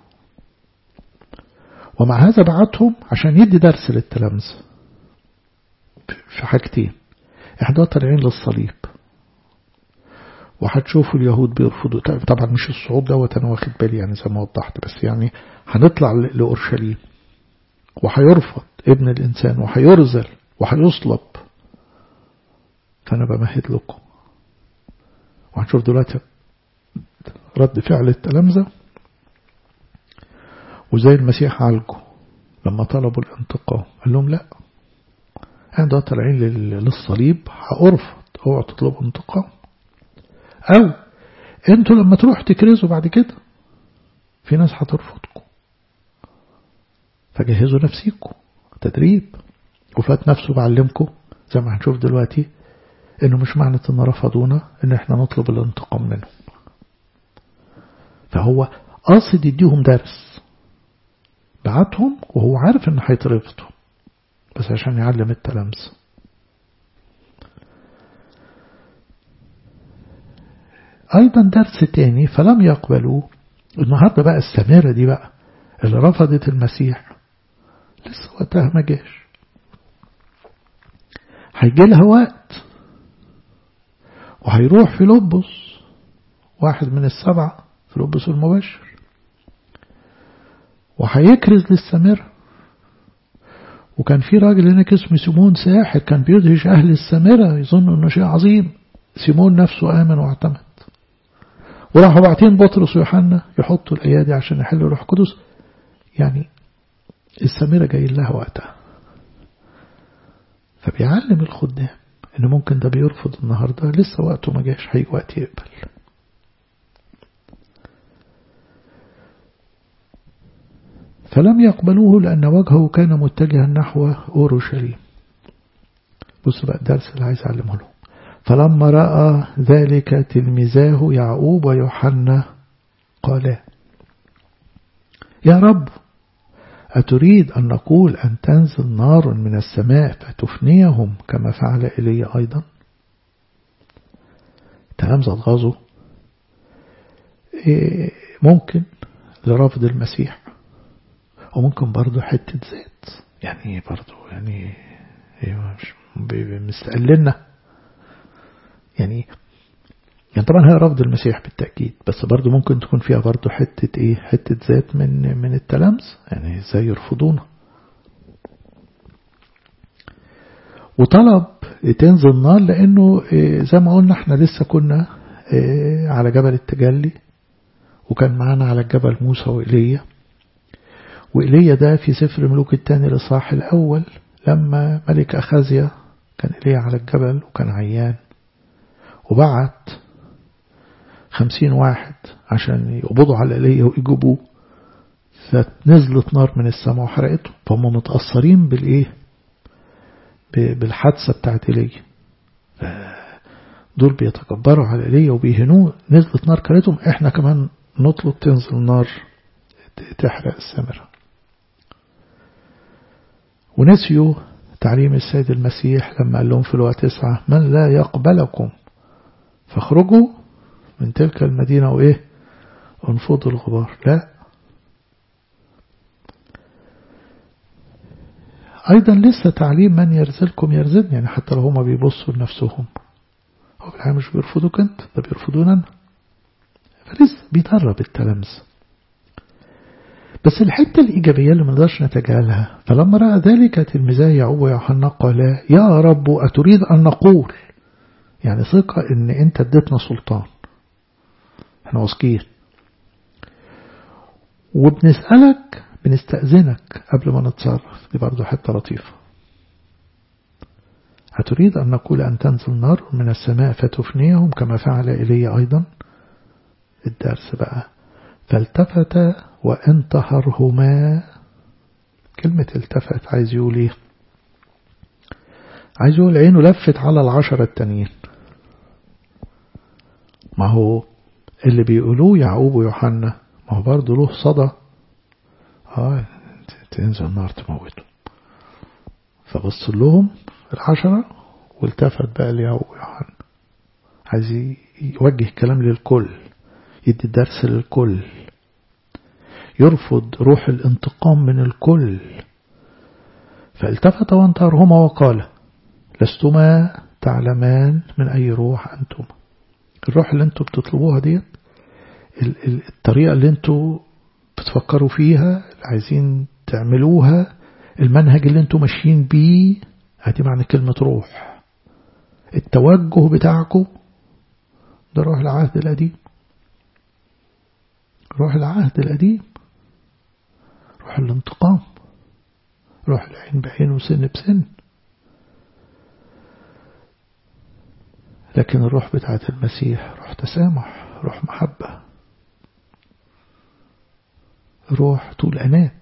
ومع هذا بعتهم عشان يدي درس للتلامذة في حاجتين احنا طالعين للصليب وهتشوفوا اليهود بيرفضوا طبعا مش الصعود دوت انا واخد بالي يعني زي ما وضحت بس يعني هنطلع لأورشليم وهيرفض ابن الإنسان وهيرزل وهيصلب فأنا بمهد لكم وهنشوف دلوقتي رد فعل التلامذة وزي المسيح عالجه لما طلبوا الانتقام قال لهم لا احنا طالعين للصليب هأرفض اوعوا تطلبوا انتقام او انتوا لما تروحوا تكرزوا بعد كده في ناس هترفضكم فجهزوا نفسيكم تدريب وفات نفسه بعلمكم زي ما هنشوف دلوقتي انه مش معنى ان رفضونا ان احنا نطلب الانتقام منهم فهو قاصد يديهم درس بعتهم وهو عارف ان هيترفضوا بس عشان يعلم التلامذة أيضا درس تاني فلم يقبلوا النهاردة بقى السميرة دي بقى اللي رفضت المسيح لسه وقتها ما جاش هيجي لها وقت وهيروح في لبس واحد من السبعة في لبس المبشر وهيكرز للسامرة وكان في راجل هناك اسمه سيمون ساحر كان بيدهش أهل السامرة يظن أنه شيء عظيم سيمون نفسه آمن واعتمد وراحوا باعتين بطرس ويوحنا يحطوا الأيادي عشان يحلوا روح قدس يعني السامرة جاي لها وقتها فبيعلم الخدام ان ممكن ده بيرفض النهاردة لسه وقته ما جاش هيجي وقت يقبل فلم يقبلوه لأن وجهه كان متجها نحو أورشليم بص بقى الدرس اللي عايز أعلمه لهم فلما رأى ذلك تلميذاه يعقوب ويوحنا قالا يا رب أتريد أن نقول أن تنزل نار من السماء فتفنيهم كما فعل إلي أيضا تلامذة غازوا ممكن لرفض المسيح وممكن برضه حتة زيت يعني برضه يعني مش مستقلنا يعني يعني طبعا هي رفض المسيح بالتأكيد بس برضه ممكن تكون فيها برضه حتة ايه حتة ذات من من التلامس يعني ازاي يرفضونا وطلب تنزل نار لانه زي ما قلنا احنا لسه كنا على جبل التجلي وكان معانا على الجبل موسى وإيليا وإيليا ده في سفر ملوك الثاني لصاح الأول لما ملك أخازيا كان إيليا على الجبل وكان عيان وبعت خمسين واحد عشان يقبضوا على إيليا ويجيبوه فنزلت نار من السماء وحرقته فهم متأثرين بالإيه بالحادثة بتاعت إيليا دول بيتكبروا على إيليا وبيهنوه نزلت نار كلتهم احنا كمان نطلب تنزل نار تحرق السمرة ونسيوا تعليم السيد المسيح لما قال لهم في الوقت تسعة من لا يقبلكم فاخرجوا من تلك المدينة وإيه انفضوا الغبار لا أيضا لسه تعليم من يرزلكم يرزلني يعني حتى لو هما بيبصوا لنفسهم هو بالحقيقة مش بيرفضوك أنت ده بيرفضون أنا فلسه بيدرب التلامذة بس الحتة الإيجابية اللي ما نقدرش نتجاهلها فلما رأى ذلك تلميذاه يعقوب ويوحنا قالا يا رب أتريد أن نقول يعني ثقة إن أنت اديتنا سلطان احنا واثقين وبنسألك بنستأذنك قبل ما نتصرف دي برضو حتة لطيفة أتريد أن نقول أن تنزل نار من السماء فتفنيهم كما فعل إلي أيضا الدرس بقى فالتفت وانتهرهما كلمة التفت عايز يقول ايه عايز يقول عينه لفت على العشرة التانيين ما هو اللي بيقولوه يعقوب ويوحنا ما هو برضه له صدى اه تنزل النار تموته فبص لهم العشرة والتفت بقى ليعقوب ويوحنا عايز يوجه كلام للكل يدي الدرس للكل يرفض روح الانتقام من الكل فالتفت وانتهرهما وقال لستما تعلمان من أي روح أنتم الروح اللي انتم بتطلبوها ديت الطريقة اللي انتم بتفكروا فيها اللي عايزين تعملوها المنهج اللي انتم ماشيين بيه هدي معنى كلمة روح التوجه بتاعكم ده روح العهد القديم روح العهد القديم روح الانتقام روح العين بعين وسن بسن لكن الروح بتاعت المسيح روح تسامح روح محبة روح طول أنات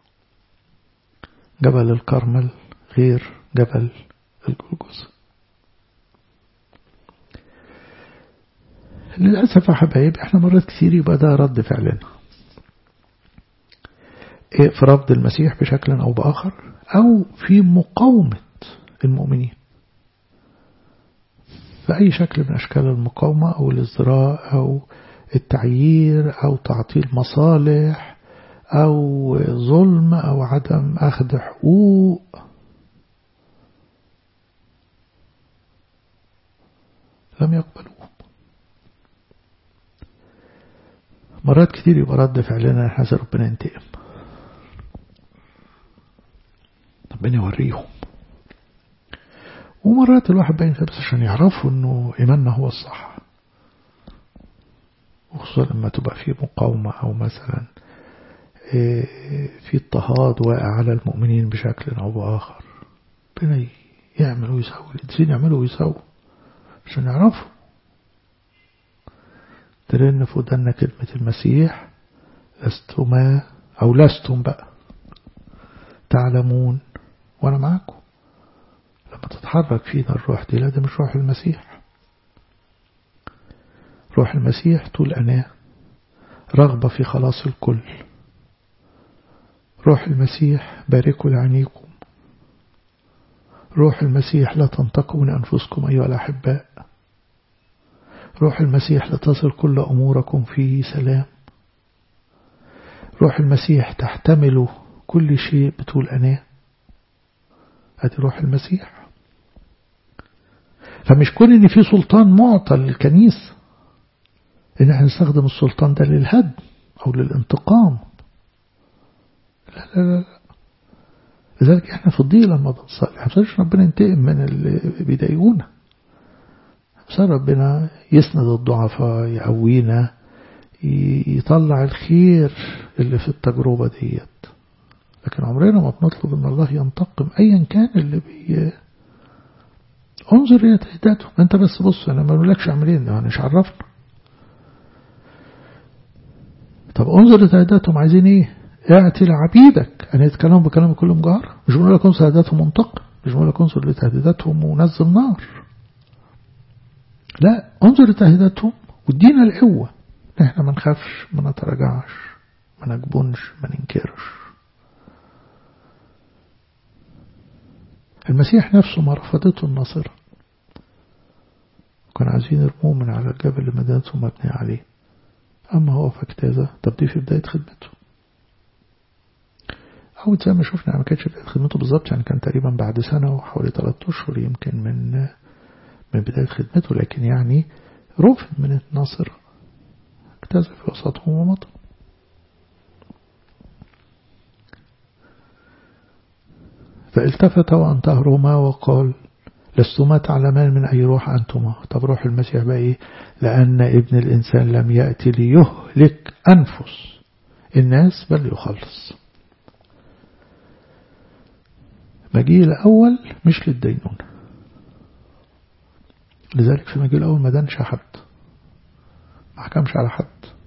جبل الكرمل غير جبل الجلجوز للأسف يا حبايب احنا مرات كثير يبقى ده رد فعلنا في رفض المسيح بشكل أو بآخر أو في مقاومة المؤمنين بأي شكل من أشكال المقاومة أو الازدراء أو التعيير أو تعطيل مصالح أو ظلم أو عدم أخذ حقوق لم يقبلوه مرات كتير يبقى رد فعلنا حسن ربنا ينتقم ربنا يوريهم ومرات الواحد بين بس عشان يعرفوا انه ايماننا هو الصح وخصوصا لما تبقى في مقاومة او مثلا في اضطهاد واقع على المؤمنين بشكل او باخر ربنا يعمل ويسوي الانسان يعملوا ويسوي عشان يعرفوا ترن في ودنا كلمة المسيح لستما أو لستم بقى تعلمون وأنا معكم لما تتحرك فينا الروح دي لا ده مش روح المسيح روح المسيح طول أناه رغبة في خلاص الكل روح المسيح باركوا لعينيكم روح المسيح لا تنتقوا من أنفسكم أيها الأحباء روح المسيح لتصل كل أموركم في سلام روح المسيح تحتمل كل شيء بطول أناه هذه روح المسيح فمش كون ان في سلطان معطى للكنيسة ان احنا نستخدم السلطان ده للهدم او للانتقام لا لا لا لذلك احنا في الضيق لما بنصلي حبسناش ربنا ينتقم من اللي بيضايقونا بس ربنا يسند الضعفاء يقوينا يطلع الخير اللي في التجربة ديت لكن عمرنا ما بنطلب ان الله ينتقم ايا كان اللي بي انظر الى تهديداتهم انت بس بص انا ما بقولكش اعمل ايه انا مش عرفنا طب انظر لتهديداتهم عايزين ايه اعتي لعبيدك ان يتكلموا بكلام كل مجار مش بقول لك انظر تهديداتهم منطق مش بقول لك انظر لتهديداتهم ونزل نار لا انظر لتهديداتهم وادينا القوة احنا ما نخافش ما نتراجعش ما نجبنش ما ننكرش المسيح نفسه ما رفضته الناصرة كانوا عايزين يرموه من على الجبل اللي مدينته مبنية عليه أما هو فاجتازة طب دي في بداية خدمته أو زي ما شفنا ما كانتش بداية خدمته بالظبط يعني كان تقريبا بعد سنة وحوالي ثلاثة أشهر يمكن من من بداية خدمته لكن يعني رفض من الناصرة اجتاز في وسطهم ومضى فالتفت وانتهرهما وقال لستما تعلمان من أي روح أنتما طب روح المسيح بقى إيه لأن ابن الإنسان لم يأتي ليهلك أنفس الناس بل يخلص مجيء الأول مش للدينونة لذلك في مجيء الأول ما دانش حد ما حكمش على حد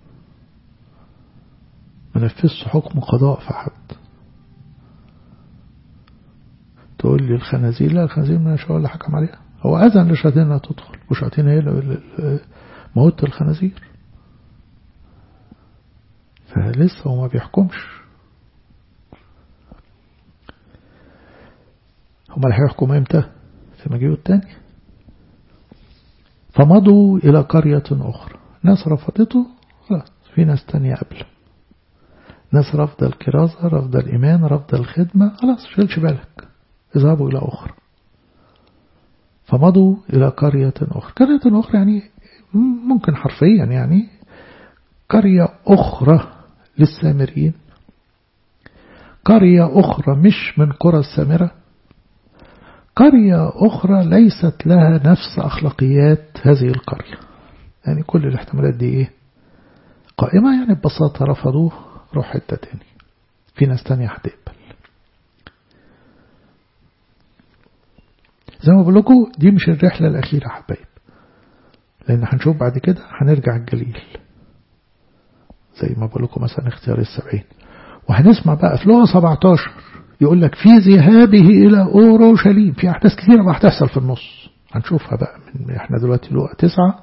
ما نفذش حكم قضاء في حد تقول لي الخنازير لا الخنازير مش هو اللي حكم عليها هو أذن للشياطين انها تدخل والشياطين هي موت الخنازير فلسه هو ما بيحكمش هما اللي هيحكم امتى في مجيئه التاني فمضوا إلى قرية أخرى ناس رفضته خلاص في ناس تانية قبله ناس رفض الكرازة رفض الإيمان رفض الخدمة خلاص شيلش بالك اذهبوا إلى أخرى فمضوا إلى قرية أخرى قرية أخرى يعني ممكن حرفيا يعني قرية أخرى للسامريين قرية أخرى مش من قرى السامرة قرية أخرى ليست لها نفس أخلاقيات هذه القرية يعني كل الاحتمالات دي إيه قائمة يعني ببساطة رفضوه روح حتة تاني في ناس تانية هتقبل زي ما بقول لكم دي مش الرحلة الأخيرة حبايب لأن هنشوف بعد كده هنرجع الجليل زي ما بقول لكم مثلا اختيار السبعين وهنسمع بقى في لغة 17 يقول لك في ذهابه إلى أورشليم في أحداث كثيرة بقى هتحصل في النص هنشوفها بقى من احنا دلوقتي لغة تسعة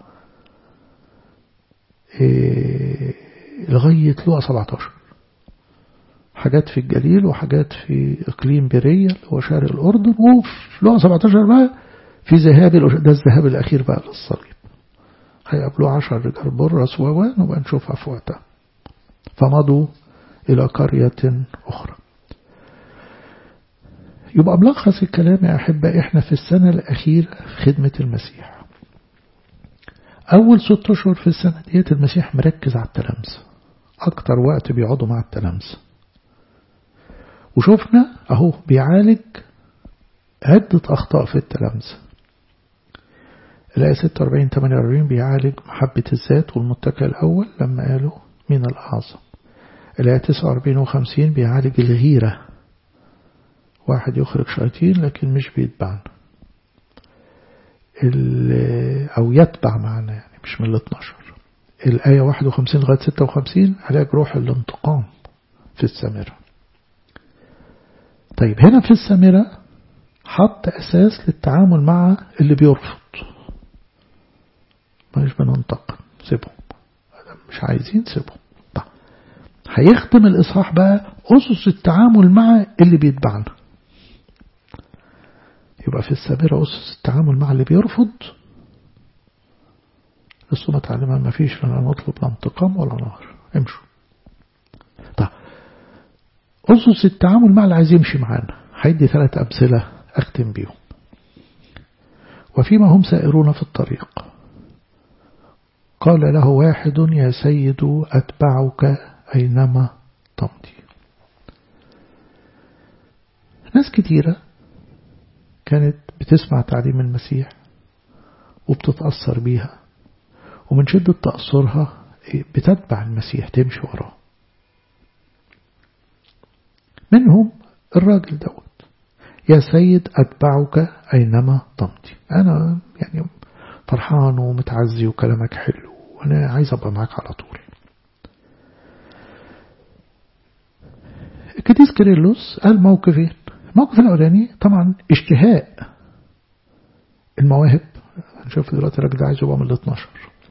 إيه لغاية لغة 17 حاجات في الجليل وحاجات في إقليم بيريا اللي هو شارق الأردن وفي لغة 17 بقى في ذهاب ده الذهاب الأخير بقى للصليب هيقابلوا عشر رجال برص ووان وبقى نشوفها في وقتها فمضوا إلى قرية أخرى يبقى ملخص الكلام يا أحبة إحنا في السنة الأخيرة في خدمة المسيح أول ست أشهر في السنة ديت المسيح مركز على التلامذة أكتر وقت بيقعدوا مع التلامذة وشوفنا أهو بيعالج عدة أخطاء في التلامذة الآية 46 48 بيعالج محبة الذات والمتكى الأول لما قالوا مين الأعظم الآية 49 و 50 بيعالج الغيرة واحد يخرج شياطين لكن مش بيتبعنا أو يتبع معنا يعني مش من ال 12 الآية 51 لغاية 56 علاج روح الانتقام في السامرة طيب هنا في السامرة حط أساس للتعامل مع اللي بيرفض مش بننتقم سيبهم مش عايزين سيبهم طيب هيختم الإصحاح بقى أسس التعامل مع اللي بيتبعنا يبقى في السامرة أسس التعامل مع اللي بيرفض لسه ما تعلمها ما فيش لنا نطلب لا انتقام ولا نهر امشوا طيب أسس التعامل مع اللي عايز يمشي معانا هيدي ثلاث أمثلة أختم بيهم وفيما هم سائرون في الطريق قال له واحد يا سيد أتبعك أينما تمضي ناس كتيرة كانت بتسمع تعليم المسيح وبتتأثر بيها ومن شدة تأثرها بتتبع المسيح تمشي وراه منهم الراجل دوت يا سيد أتبعك أينما تمضي أنا يعني فرحان ومتعزي وكلامك حلو وأنا عايز أبقى معاك على طول الكتيس كيرلس قال موقفين الموقف الأولاني طبعا اشتهاء المواهب هنشوف دلوقتي الراجل ده عايز يبقى من ال 12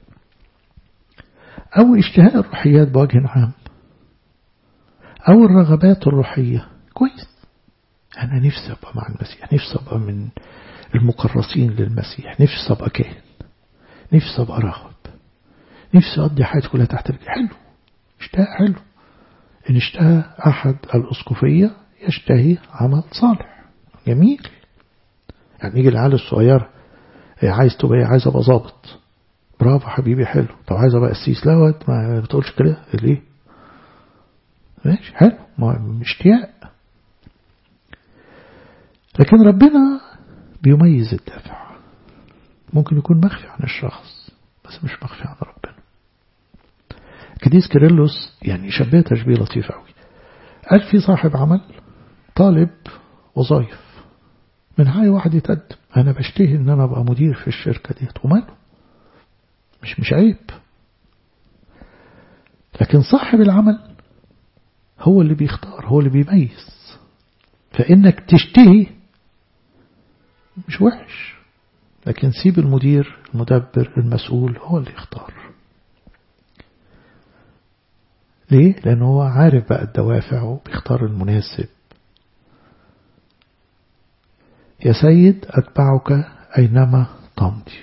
أو اشتهاء الروحيات بوجه عام أو الرغبات الروحية كويس أنا نفسي أبقى مع المسيح نفسي أبقى من المكرسين للمسيح نفسي أبقى كاهن نفسي أبقى راغب نفسي أقضي حياتي كلها تحت رجلي حلو اشتهاء حلو إن اشتهى أحد الأسقفية يشتهي عمل صالح جميل يعني يجي العيال الصغير عايز تبقى عايز ابقى ظابط برافو حبيبي حلو طب عايز ابقى قسيس لا ما بتقولش كده ليه ماشي حلو ما اشتياق لكن ربنا بيميز الدافع ممكن يكون مخفي عن الشخص بس مش مخفي عن ربنا كديس كيرلس يعني شبه تشبيه لطيف قوي قال في صاحب عمل طالب وظائف من هاي واحد يتقدم انا بشتهي ان انا ابقى مدير في الشركة ديت وماله مش مش عيب لكن صاحب العمل هو اللي بيختار هو اللي بيميز فانك تشتهي مش وحش لكن سيب المدير المدبر المسؤول هو اللي يختار ليه؟ لأنه هو عارف بقى الدوافع وبيختار المناسب يا سيد أتبعك أينما تمضي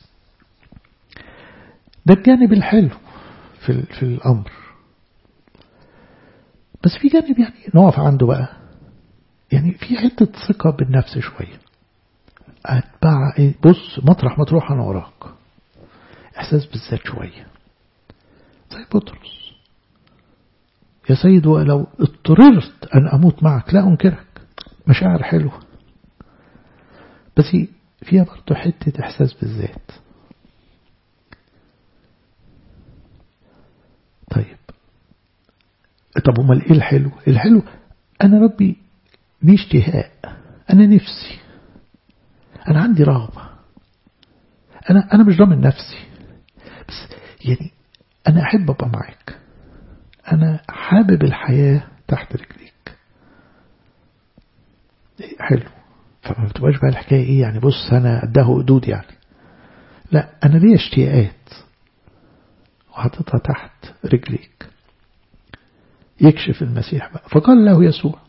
ده الجانب الحلو في, في الأمر بس في جانب يعني نقف عنده بقى يعني في حتة ثقة بالنفس شوية أتبع بص مطرح ما تروح أنا وراك إحساس بالذات شوية زي بطرس يا سيد ولو اضطررت أن أموت معك لا أنكرك مشاعر حلوة بس فيها برضه حتة إحساس بالذات طيب طب امال ايه الحلو الحلو انا ربي لي اشتهاء انا نفسي انا عندي رغبة انا انا مش ضامن نفسي بس يعني انا احب ابقى معاك انا حابب الحياة تحت رجليك حلو فما بتبقاش بقى الحكاية ايه يعني بص انا قدها قدود يعني لا انا ليا اشتياقات وحطيتها تحت رجليك يكشف المسيح بقى فقال له يسوع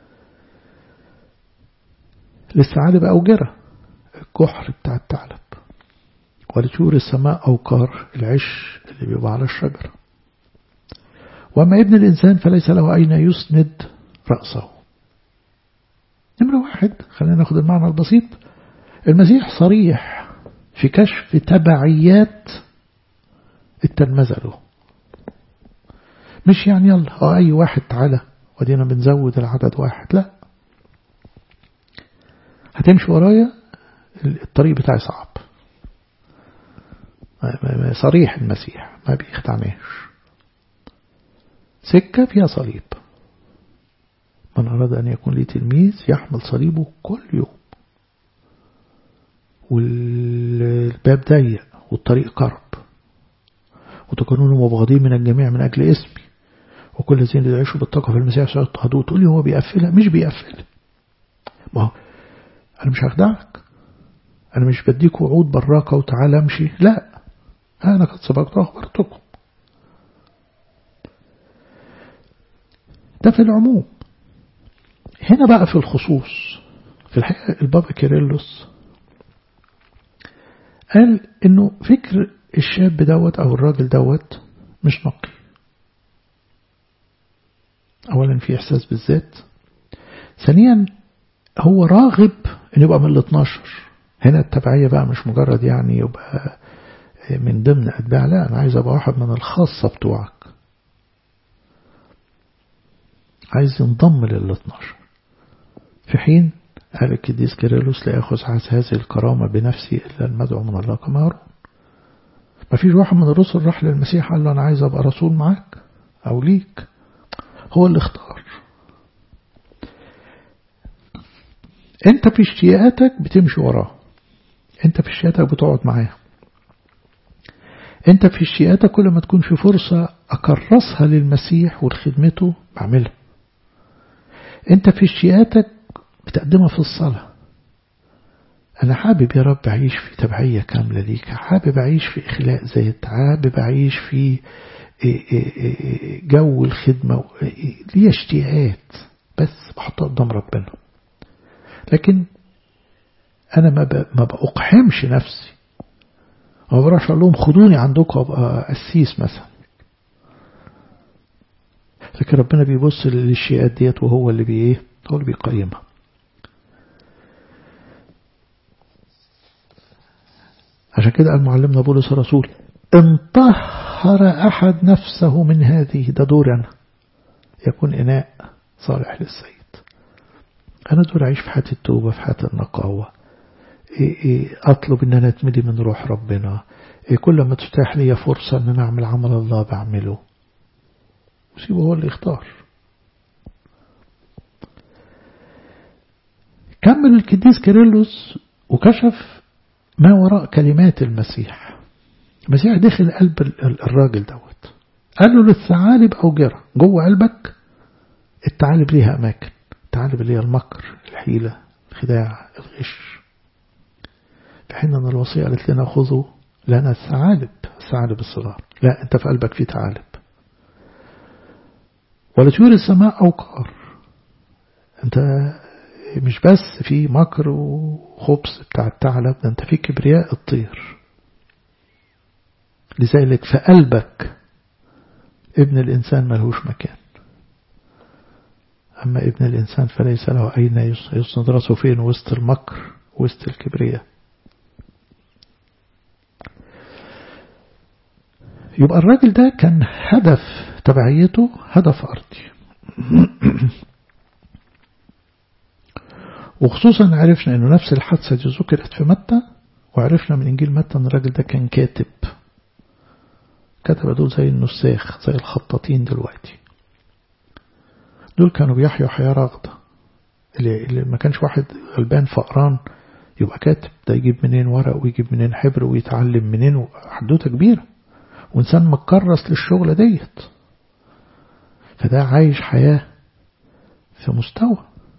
للسعادة أوجرة الكحر بتاع الثعلب ولطيور السماء أوقار العش اللي بيبقى على الشجرة وأما ابن الإنسان فليس له أين يسند رأسه نمرة واحد خلينا ناخد المعنى البسيط المسيح صريح في كشف تبعيات التلمذة له مش يعني يلا اه أي واحد تعالى ودينا بنزود العدد واحد لا هتمشي ورايا الطريق بتاعي صعب صريح المسيح ما بيخدعناش سكة فيها صليب من أراد أن يكون لي تلميذ يحمل صليبه كل يوم والباب ضيق والطريق قرب وتكونون مبغضين من الجميع من أجل اسمي وكل الذين يعيشوا بالطاقة في المسيح سيضطهدوه تقول لي هو بيقفلها مش بيقفلها ما هو أنا مش هخدعك أنا مش بديك وعود براقة وتعالى امشي لا أنا قد سبقت أخبرتكم ده في العموم هنا بقى في الخصوص في الحقيقة البابا كيرلس قال انه فكر الشاب دوت او الراجل دوت مش نقي اولا في احساس بالذات ثانيا هو راغب ان يبقى من ال 12 هنا التبعية بقى مش مجرد يعني يبقى من ضمن اتباع لا انا عايز ابقى واحد من الخاصة بتوعك عايز ينضم لل 12 في حين قال القديس كيرلس لا يأخذ هذه الكرامة بنفسي إلا المدعو من الله كما هارون ما فيش واحد من الرسل راح للمسيح قال له أنا عايز أبقى رسول معاك أو ليك هو اللي اختار أنت في اشتياقاتك بتمشي وراه أنت في اشتياقاتك بتقعد معاه أنت في اشتياقاتك كل ما تكون في فرصة أكرسها للمسيح ولخدمته بعملها أنت في اشتياقاتك بتقدمها في الصلاة أنا حابب يا رب أعيش في تبعية كاملة ليك حابب أعيش في إخلاء ذات حابب أعيش في جو الخدمة لي اشتياقات بس بحطها قدام ربنا لكن أنا ما ما بأقحمش نفسي ما بروحش أقول لهم خدوني عندكم أبقى قسيس مثلا لكن ربنا بيبص للاشياءات ديت وهو اللي بيه هو اللي بيقيمها عشان كده قال معلمنا بولس الرسول ان طهر أحد نفسه من هذه ده دور أنا يكون إناء صالح للسيد أنا دور أعيش في حياة التوبة في حياة النقاوة إيه إيه أطلب إن أنا أتملي من روح ربنا إيه كل ما تفتح لي فرصة إن أنا أعمل عمل الله بعمله وسيبه هو اللي يختار كمل القديس كيرلس وكشف ما وراء كلمات المسيح المسيح دخل قلب الراجل دوت قال له للثعالب أوجرة جوه قلبك الثعالب ليها أماكن الثعالب اللي هي المكر الحيلة الخداع الغش في حين أن الوصية قالت لنا خذوا لنا الثعالب الثعالب الصغار لا أنت في قلبك في ثعالب ولطيور السماء أوقار أنت مش بس في مكر وخبز بتاع الثعلب ده أنت في كبرياء الطير لذلك في قلبك ابن الإنسان ملهوش مكان أما ابن الإنسان فليس له أين يسند راسه فين وسط المكر وسط الكبرياء يبقى الراجل ده كان هدف تبعيته هدف أرضي وخصوصا عرفنا أنه نفس الحادثة دي ذكرت في متى وعرفنا من إنجيل متى أن الراجل ده كان كاتب كتب دول زي النساخ زي الخطاطين دلوقتي دول كانوا بيحيوا حياة راغدة اللي, اللي ما كانش واحد غلبان فقران يبقى كاتب ده يجيب منين ورق ويجيب منين حبر ويتعلم منين حدوته كبيرة وإنسان مكرس للشغلة ديت فده عايش حياة في مستوى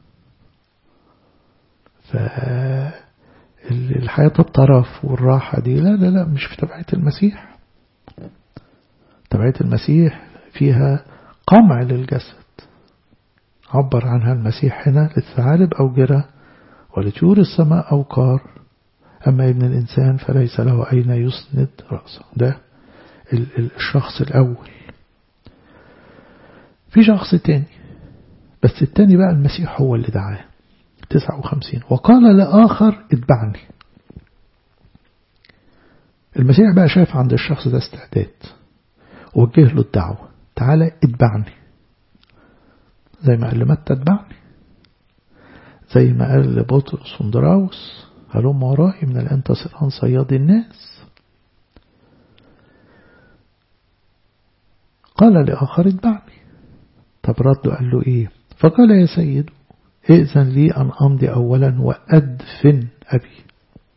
فالحياة الطرف والراحة دي لا لا لا مش في تبعية المسيح تبعية المسيح فيها قمع للجسد عبر عنها المسيح هنا للثعالب أوجرة ولطيور السماء أوقار أما ابن الإنسان فليس له أين يسند رأسه ده الشخص الأول في شخص تاني بس التاني بقى المسيح هو اللي دعاه 59 وقال لآخر اتبعني المسيح بقى شاف عند الشخص ده استعداد ووجه له الدعوة تعالى اتبعني زي ما قال لمتى اتبعني زي ما قال لبطرس وندراوس هلم ورائي من الآن تصيران صياد الناس قال لآخر اتبعني طب رد قال له ايه فقال يا سيد ائذن لي أن أمضي أولا وأدفن أبي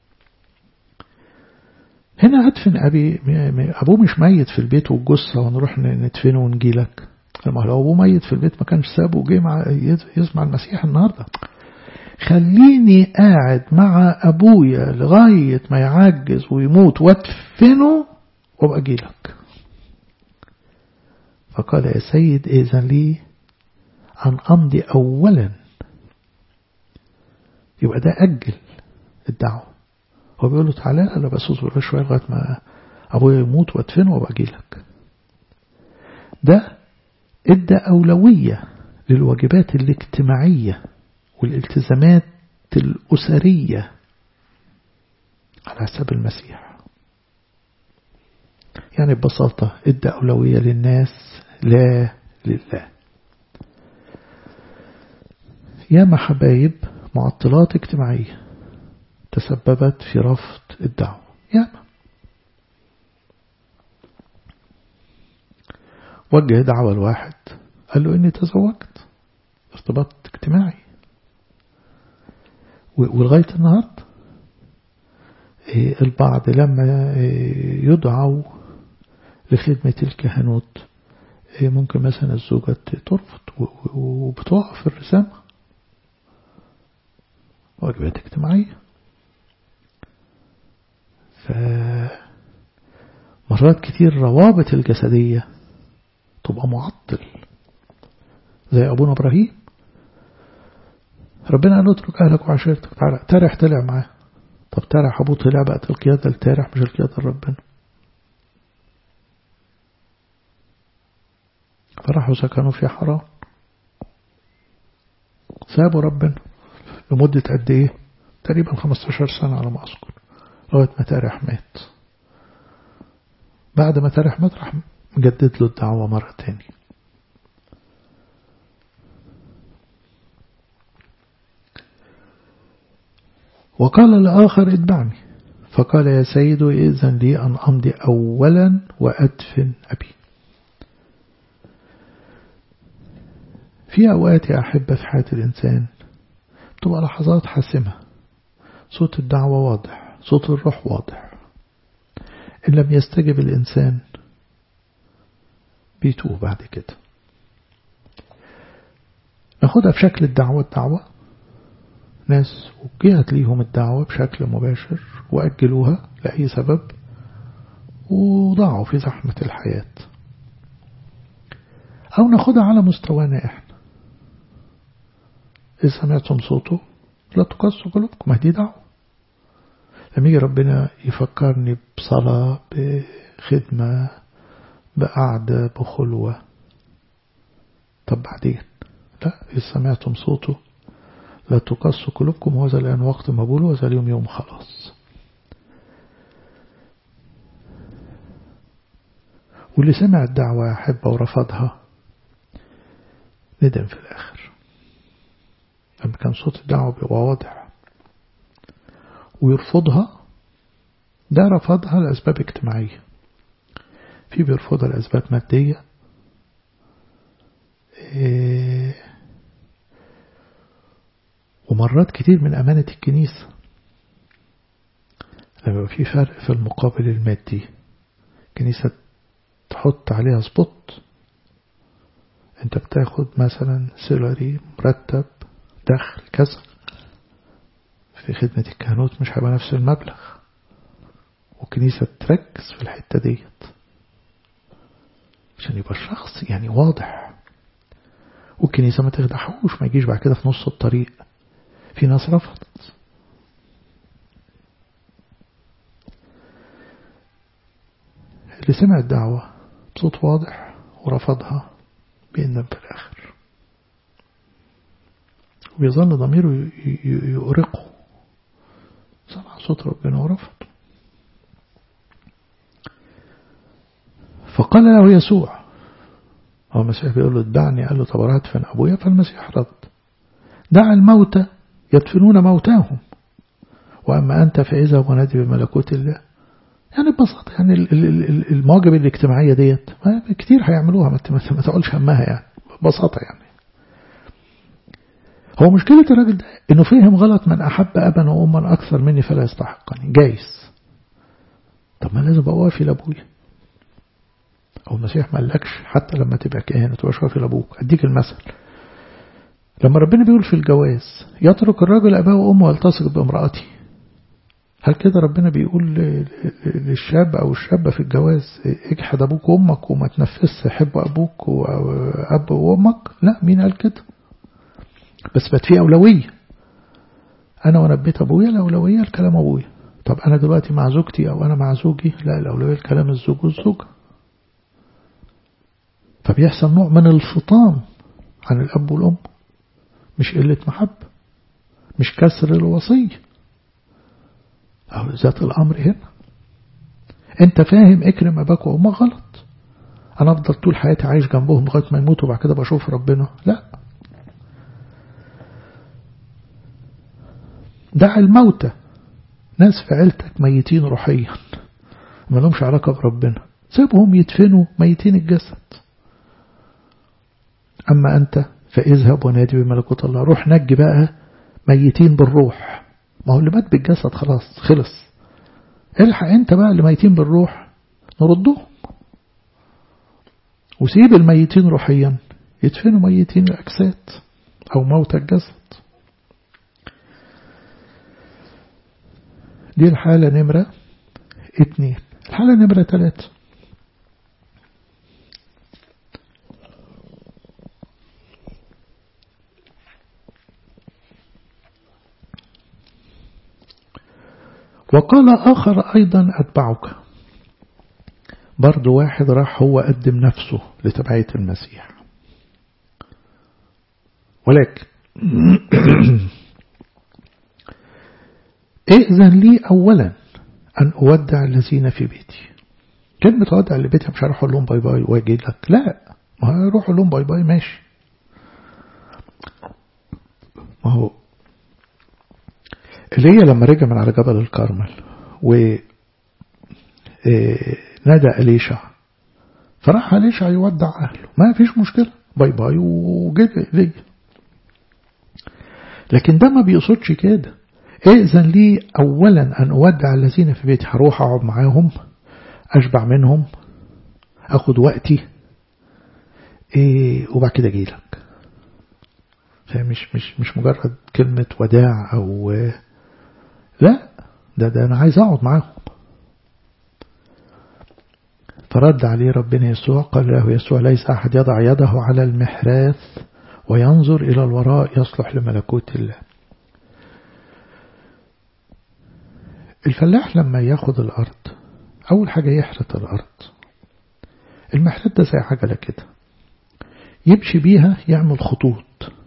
هنا أدفن أبي أبوه مش ميت في البيت والجثة ونروح ندفنه ونجيلك لما لو أبوه ميت في البيت ما كانش سابه وجه مع يسمع المسيح النهاردة خليني قاعد مع أبويا لغاية ما يعجز ويموت وادفنه وابقى أجيلك فقال يا سيد إذن لي أن أمضي أولا يبقى ده أجل الدعوة هو بيقول له تعالى لا بس اصبر شوية لغاية ما أبويا يموت وادفنه وابقى أجيلك ده ادى أولوية للواجبات الاجتماعية والالتزامات الأسرية على حساب المسيح يعني ببساطة ادى أولوية للناس لا لله يا حبايب معطلات اجتماعية تسببت في رفض الدعوة ياما وجه دعوة الواحد قال له إني تزوجت ارتباط اجتماعي ولغاية النهاردة البعض لما يدعوا لخدمة الكهنوت ممكن مثلا الزوجة ترفض وبتقع في الرسامة واجبات اجتماعية فمرات كتير روابط الجسدية تبقى معطل زي أبونا إبراهيم ربنا قال له اترك أهلك وعشيرتك تعالى تارح طلع معاه طب تارح أبوه طلع بقت القيادة لتارح مش القيادة لربنا فراحوا سكنوا في حرام سابوا ربنا لمدة قد ايه تقريبا 15 سنة على ما أذكر لغاية ما تارح مات بعد ما تارح مات راح مجدد له الدعوة مرة تاني وقال الآخر اتبعني فقال يا سيد إذن لي أن أمضي أولا وأدفن أبي في أوقات يا أحبة في حياة الإنسان تبقى لحظات حاسمة صوت الدعوة واضح صوت الروح واضح إن لم يستجب الإنسان بيتوه بعد كده ناخدها بشكل الدعوة الدعوة ناس وجهت ليهم الدعوة بشكل مباشر وأجلوها لأي سبب وضاعوا في زحمة الحياة أو ناخدها على مستوانا إحنا إذا سمعتم صوته لا تقصوا قلوبكم هدي دعوة لما يجي ربنا يفكرني بصلاة بخدمة بقعدة بخلوة طب بعدين لا إذا سمعتم صوته لا تقصوا قلوبكم وهذا الآن وقت مبول وهذا اليوم يوم خلاص واللي سمع الدعوة أحبة ورفضها ندم في الآخر لما كان صوت الدعوة بيبقى واضح ويرفضها ده رفضها لأسباب اجتماعية في بيرفضها لأسباب مادية إيه ومرات كتير من أمانة الكنيسة لما في فرق في المقابل المادي الكنيسة تحط عليها سبوت انت بتاخد مثلا سيلري مرتب دخل كذا في خدمة الكهنوت مش هيبقى نفس المبلغ والكنيسة تركز في الحتة ديت عشان يبقى الشخص يعني واضح والكنيسة ما تخدعهوش ما يجيش بعد كده في نص الطريق في ناس رفضت اللي سمع الدعوة بصوت واضح ورفضها بيندم في الآخر ويظل ضميره يؤرقه سمع صوت ربنا ورفض فقال له يسوع هو المسيح بيقول له اتبعني قال له طب هدفن أبويا فالمسيح رد دع الموتى يدفنون موتاهم وأما أنت فإذا ونادي بملكوت الله يعني ببساطة يعني المواجب الاجتماعية ديت كتير هيعملوها ما تقولش همها يعني ببساطة يعني هو مشكلة الراجل ده انه فهم غلط من احب ابا واما اكثر مني فلا يستحقني جايز طب ما لازم ابقى وافي لابويا او المسيح ما قالكش حتى لما تبقى كاهن تبقى وافي لابوك اديك المثل لما ربنا بيقول في الجواز يترك الرجل اباه وامه ويلتصق بامرأته هل كده ربنا بيقول للشاب او الشابة في الجواز اجحد ابوك وامك وما تنفسش حب ابوك واب وامك لا مين قال كده بس بقت في أولوية أنا وأنا بيت أبويا الأولوية الكلام أبويا طب أنا دلوقتي مع زوجتي أو أنا مع زوجي لا الأولوية الكلام الزوج والزوجة فبيحصل نوع من الفطام عن الأب والأم مش قلة محبة مش كسر الوصية أو ذات الأمر هنا أنت فاهم اكرم أباك وأمك غلط أنا أفضل طول حياتي عايش جنبهم لغاية ما يموتوا وبعد كده بشوف ربنا لا دع الموتى ناس في عيلتك ميتين روحيا ما لهمش علاقة بربنا سيبهم يدفنوا ميتين الجسد أما أنت فاذهب ونادي بملكوت الله روح نجي بقى ميتين بالروح ما هو اللي مات بالجسد خلاص خلص الحق انت بقى اللي ميتين بالروح نردهم وسيب الميتين روحيا يدفنوا ميتين الأجساد أو موت الجسد دي الحالة نمرة اتنين الحالة نمرة تلاتة وقال آخر أيضا أتبعك برضو واحد راح هو قدم نفسه لتبعية المسيح ولكن ائذن لي أولا أن أودع الذين في بيتي كلمة أودع اللي بيتي مش هروح أقول لهم باي باي واجي لك لا ما هروح أقول لهم باي باي ماشي ما هو اللي هي لما رجع من على جبل الكرمل و نادى أليشع فراح أليشع يودع أهله ما فيش مشكلة باي باي وجد لي لكن ده ما بيقصدش كده ائذن لي أولا أن أودع الذين في بيتي هروح أقعد معاهم أشبع منهم أخد وقتي إيه وبعد كده أجي لك فمش مش مش مجرد كلمة وداع أو لا ده ده أنا عايز أقعد معاهم فرد عليه ربنا يسوع قال له يسوع ليس أحد يضع يده على المحراث وينظر إلى الوراء يصلح لملكوت الله الفلاح لما ياخد الأرض أول حاجة يحرث الأرض المحرث ده زي عجلة كده يمشي بيها يعمل خطوط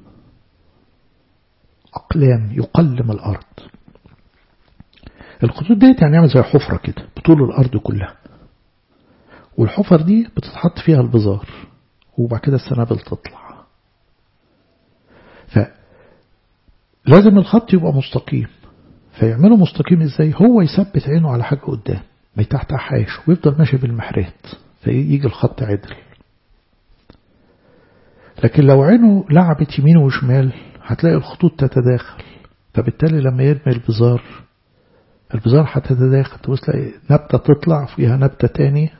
أقلام يقلم الأرض الخطوط ديت يعني يعمل زي حفرة كده بطول الأرض كلها والحفر دي بتتحط فيها البزار وبعد كده السنابل تطلع فلازم الخط يبقى مستقيم فيعمله مستقيم ازاي هو يثبت عينه على حاجة قدام ما يتحتحاش ويفضل ماشي بالمحرات فيجي الخط عدل لكن لو عينه لعبت يمين وشمال هتلاقي الخطوط تتداخل فبالتالي لما يرمي البزار البزار هتتداخل تبص تلاقي نبتة تطلع فيها نبتة تاني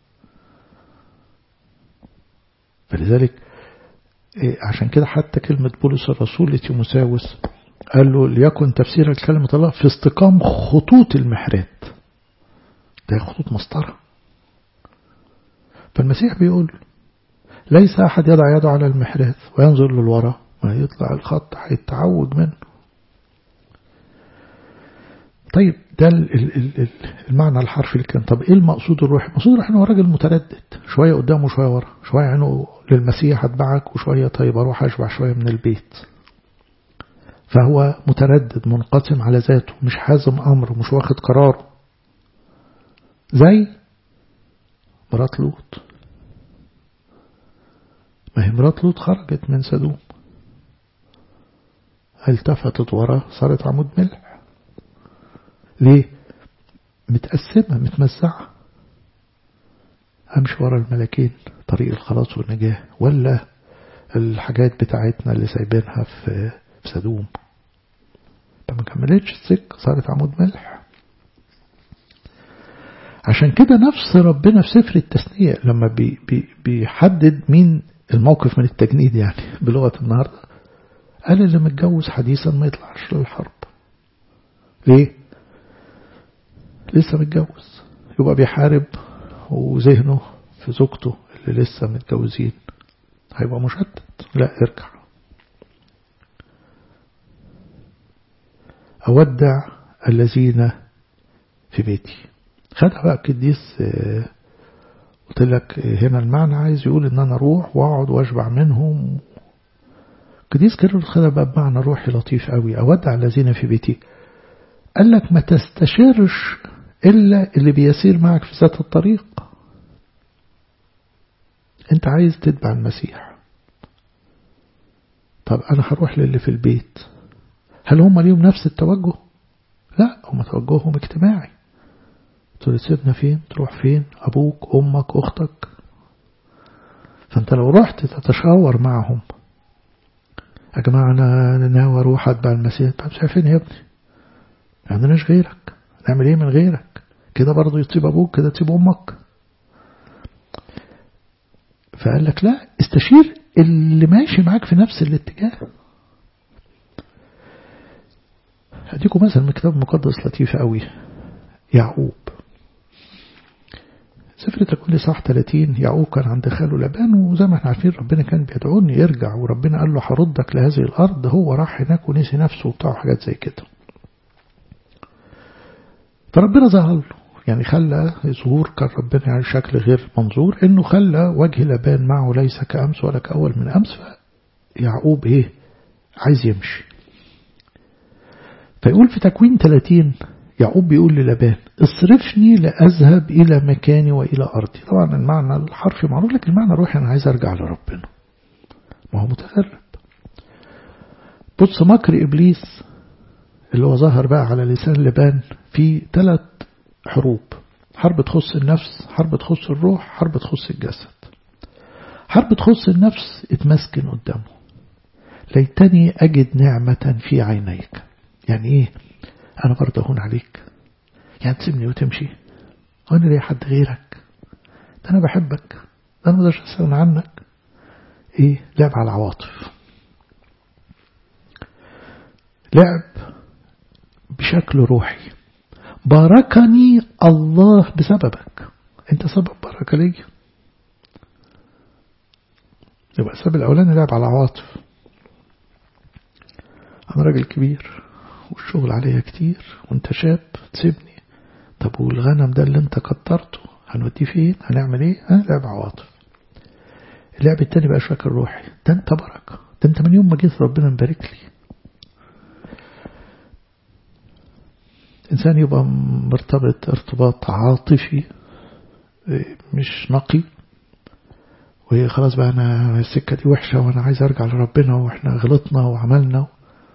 فلذلك عشان كده حتى كلمة بولس الرسول لتيموساوس قال له ليكن تفسير كلمة الله في استقام خطوط المحرات ده خطوط مسطرة فالمسيح بيقول ليس أحد يضع يده على المحراث وينظر للوراء ما يطلع الخط هيتعوج منه طيب ده المعنى الحرفي اللي كان طب ايه المقصود الروحي المقصود الروحي هو راجل متردد شوية قدام وشوية ورا شوية عينه للمسيح اتبعك وشوية طيب اروح اشبع شوية من البيت فهو متردد منقسم على ذاته مش حازم امر مش واخد قراره زي مرات لوط ما هي مرات لوط خرجت من سدوم التفتت وراه صارت عمود ملح ليه متقسمة متمزعة أمشي ورا الملكين طريق الخلاص والنجاة ولا الحاجات بتاعتنا اللي سايبينها في في سدوم فما كملتش السكة صارت عمود ملح عشان كده نفس ربنا في سفر التثنية لما بي بي بيحدد مين الموقف من التجنيد يعني بلغة النهاردة قال اللي متجوز حديثا ما يطلعش للحرب ليه لسه متجوز يبقى بيحارب وذهنه في زوجته اللي لسه متجوزين هيبقى مشتت لا ارجع أودع الذين في بيتي خدها بقى القديس قلت لك هنا المعنى عايز يقول ان انا اروح واقعد واشبع منهم القديس كيرلس خدها بقى بمعنى روحي لطيف قوي اودع الذين في بيتي قال لك ما تستشرش الا اللي بيسير معك في ذات الطريق انت عايز تتبع المسيح طب انا هروح للي في البيت هل هم ليهم نفس التوجه لا هم توجههم اجتماعي تقول سيبنا فين تروح فين أبوك أمك أختك فأنت لو رحت تتشاور معهم يا جماعة أنا ناوي أروح أتبع المسيح طب شايفين يا ابني ما عندناش غيرك نعمل إيه من غيرك كده برضه يصيب أبوك كده تسيب أمك فقال لك لا استشير اللي ماشي معاك في نفس الاتجاه هديكم مثلا من كتاب مقدس لطيف قوي يعقوب سفر تكون صح 30 يعقوب كان عند خاله لبان وزي ما احنا عارفين ربنا كان بيدعوني يرجع وربنا قال له هردك لهذه الأرض هو راح هناك ونسي نفسه وبتاع حاجات زي كده فربنا ظهر له يعني خلى ظهور كان ربنا يعني شكل غير منظور انه خلى وجه لبان معه ليس كأمس ولا كأول من أمس فيعقوب ايه عايز يمشي فيقول في تكوين 30 يعقوب بيقول للبان اصرفني لأذهب إلى مكاني وإلى أرضي طبعا المعنى الحرفي معروف لكن المعنى الروحي أنا عايز أرجع لربنا ما هو متغرب بص مكر إبليس اللي هو ظهر بقى على لسان لبان في ثلاث حروب حرب تخص النفس حرب تخص الروح حرب تخص الجسد حرب تخص النفس اتمسكن قدامه ليتني أجد نعمة في عينيك يعني إيه أنا برضه هون عليك يعني تسيبني وتمشي وأنا ليه حد غيرك ده أنا بحبك ده أنا مقدرش أستغنى عنك إيه لعب على العواطف لعب بشكل روحي باركني الله بسببك أنت سبب بركة لي يبقى السبب الأولاني لعب على العواطف أنا راجل كبير والشغل عليا كتير وانت شاب تسيبني طب والغنم ده اللي انت كترته هنوديه فين هنعمل ايه ها لعب عواطف اللعب التاني بقى شكل روحي ده انت بركة ده انت من يوم ما جيت ربنا مبارك لي إنسان يبقى مرتبط ارتباط عاطفي مش نقي وهي خلاص بقى أنا السكة دي وحشة وأنا عايز أرجع لربنا وإحنا غلطنا وعملنا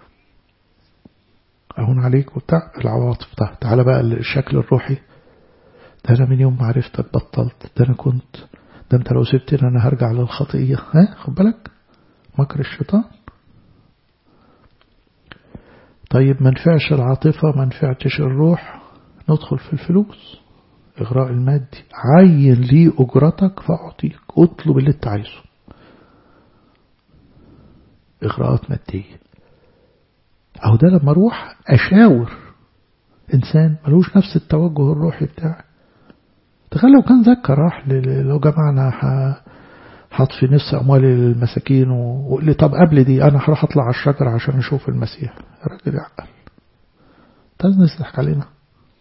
أهون عليك وبتاع العواطف ده تعالى بقى الشكل الروحي ده أنا من يوم ما عرفتك بطلت ده أنا كنت ده أنت لو سبتني أنا هرجع للخطية ها خد بالك مكر الشيطان طيب ما نفعش العاطفة ما نفعتش الروح ندخل في الفلوس إغراء المادي عين لي أجرتك فأعطيك اطلب اللي انت عايزه إغراءات مادية أو ده لما أروح أشاور إنسان ملوش نفس التوجه الروحي بتاعي تخيل لو كان ذكر راح لو جمعنا حط في نفس أموالي للمساكين وقال لي طب قبل دي أنا هروح أطلع على الشجرة عشان أشوف المسيح الراجل يعقل تاز نسلح علينا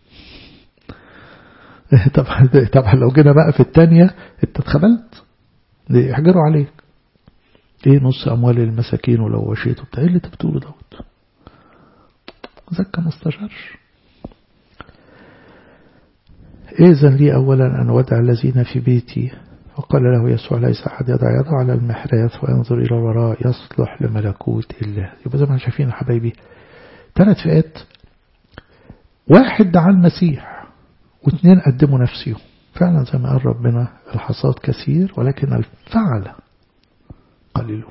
طبعا طبعا لو جينا بقى في الثانية انت اتخبلت دي يحجروا عليك ايه نص اموال المساكين ولو وشيته بتاع ايه اللي انت بتقوله دوت زكى ما استشارش إذن لي أولا أن ودع الذين في بيتي وقال له يسوع ليس أحد يضع يده على المحراث وينظر إلى الوراء يصلح لملكوت الله يبقى زي ما شايفين حبايبي ثلاث فئات واحد دعا المسيح واثنين قدموا نفسهم فعلا زي ما قال ربنا الحصاد كثير ولكن الفعل قليلون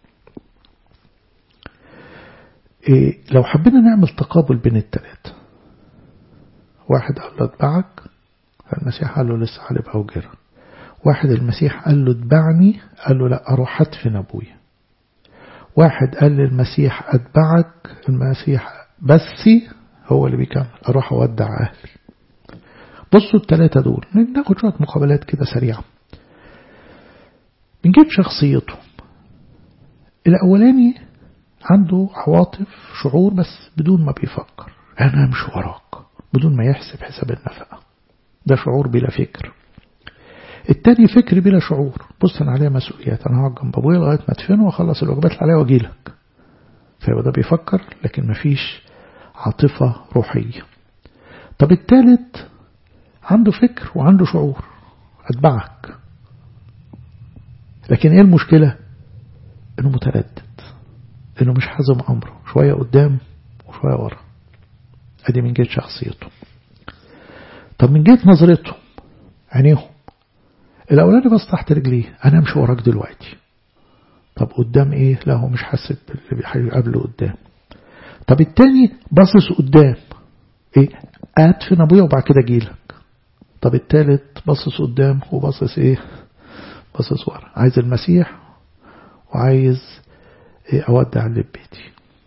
إيه لو حبينا نعمل تقابل بين الثلاثة واحد قال له اتبعك فالمسيح قال له لسه علي بأوجرة واحد المسيح قال له اتبعني قال له لا أروح أدفن أبويا واحد قال للمسيح أتبعك المسيح بسي هو اللي بيكمل أروح أودع أهلي بصوا الثلاثة دول ناخد شوية مقابلات كده سريعة بنجيب شخصيتهم الأولاني عنده عواطف شعور بس بدون ما بيفكر أنا مش وراك بدون ما يحسب حساب النفقة ده شعور بلا فكر التاني فكر بلا شعور بص أنا عليا مسؤوليات أنا هقعد جنب أبويا لغاية ما أدفنه وأخلص الواجبات اللي عليا وأجيلك فيبقى ده بيفكر لكن مفيش عاطفة روحية طب التالت عنده فكر وعنده شعور أتبعك لكن إيه المشكلة إنه متردد إنه مش حازم أمره شوية قدام وشوية ورا أدي من جهة شخصيته طب من جهة نظرتهم عينيهم الأولاني بس تحت رجليه أنا مش وراك دلوقتي طب قدام إيه لا هو مش حاسب اللي هيقابله قدام طب التاني باصص قدام إيه أدفن أبويا وبعد كده أجيلك طب التالت باصص قدام وباصص إيه باصص ورا عايز المسيح وعايز إيه أودع اللي ببيتي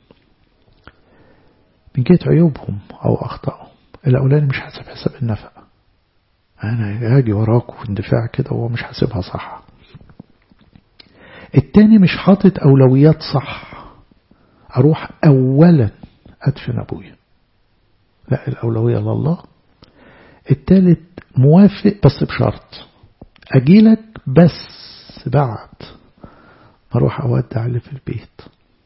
من جهة عيوبهم أو أخطائهم الأولاني مش حاسب حساب النفقة أنا هاجي وراك في اندفاع كده وهو مش حاسبها صح التاني مش حاطط أولويات صح أروح أولا أدفن أبويا لا الأولوية لله التالت موافق بس بشرط أجيلك بس بعد ما أروح أودع اللي في البيت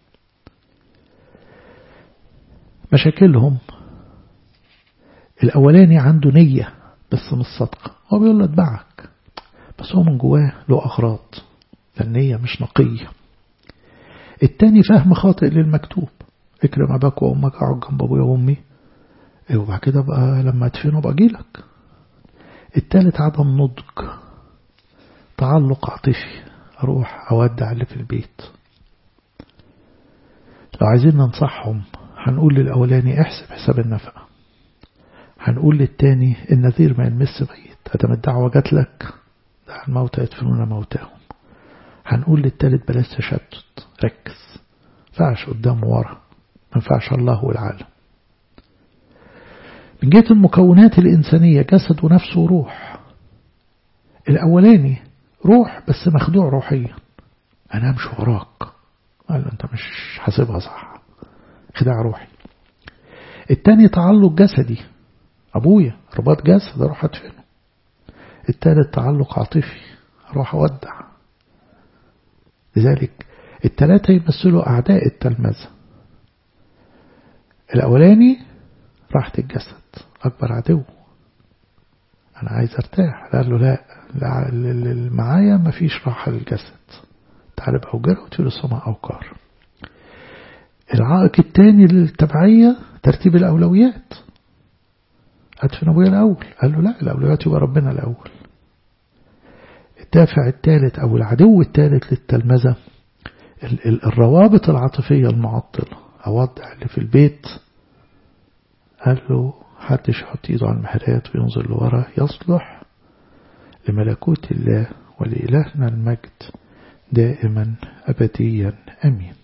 مشاكلهم الأولاني عنده نية بس مش صدقة هو بيقول له اتبعك بس هو من جواه له أغراض فالنية مش نقية التاني فهم خاطئ للمكتوب اكرم أباك وأمك أقعد جنب أبويا وأمي وبعد كده بقى لما أدفنه بقى أجيلك التالت عدم نضج تعلق عاطفي أروح أودع اللي في البيت لو عايزين ننصحهم هنقول للأولاني احسب حساب النفقة هنقول للتاني النذير ما يلمس ميت أدام الدعوة جات لك دع الموتى يدفنون موتاهم هنقول للتالت بلاش تشتت ركز فعش قدام ورا ما ينفعش الله والعالم من جهة المكونات الإنسانية جسد ونفس وروح الأولاني روح بس مخدوع روحيا أنا مش وراك قال أنت مش حاسبها صح خداع روحي التاني تعلق جسدي أبويا رباط جسد أروح أدفنه التالت تعلق عاطفي أروح أودع لذلك التلاتة يمثلوا أعداء التلمذة الأولاني راحة الجسد أكبر عدو أنا عايز أرتاح قال له لا اللي معايا مفيش راحة للجسد تعال بأوجره وتفيل السماء أوكار العائق الثاني للتبعية ترتيب الأولويات أدفن أبويا الأول قال له لا الأولويات يبقى ربنا الأول الدافع الثالث أو العدو الثالث للتلمذة الروابط العاطفية المعطلة أوضع اللي في البيت قال له حدش يحط ايده على المحرات وينظر لورا يصلح لملكوت الله ولإلهنا المجد دائما أبديا أمين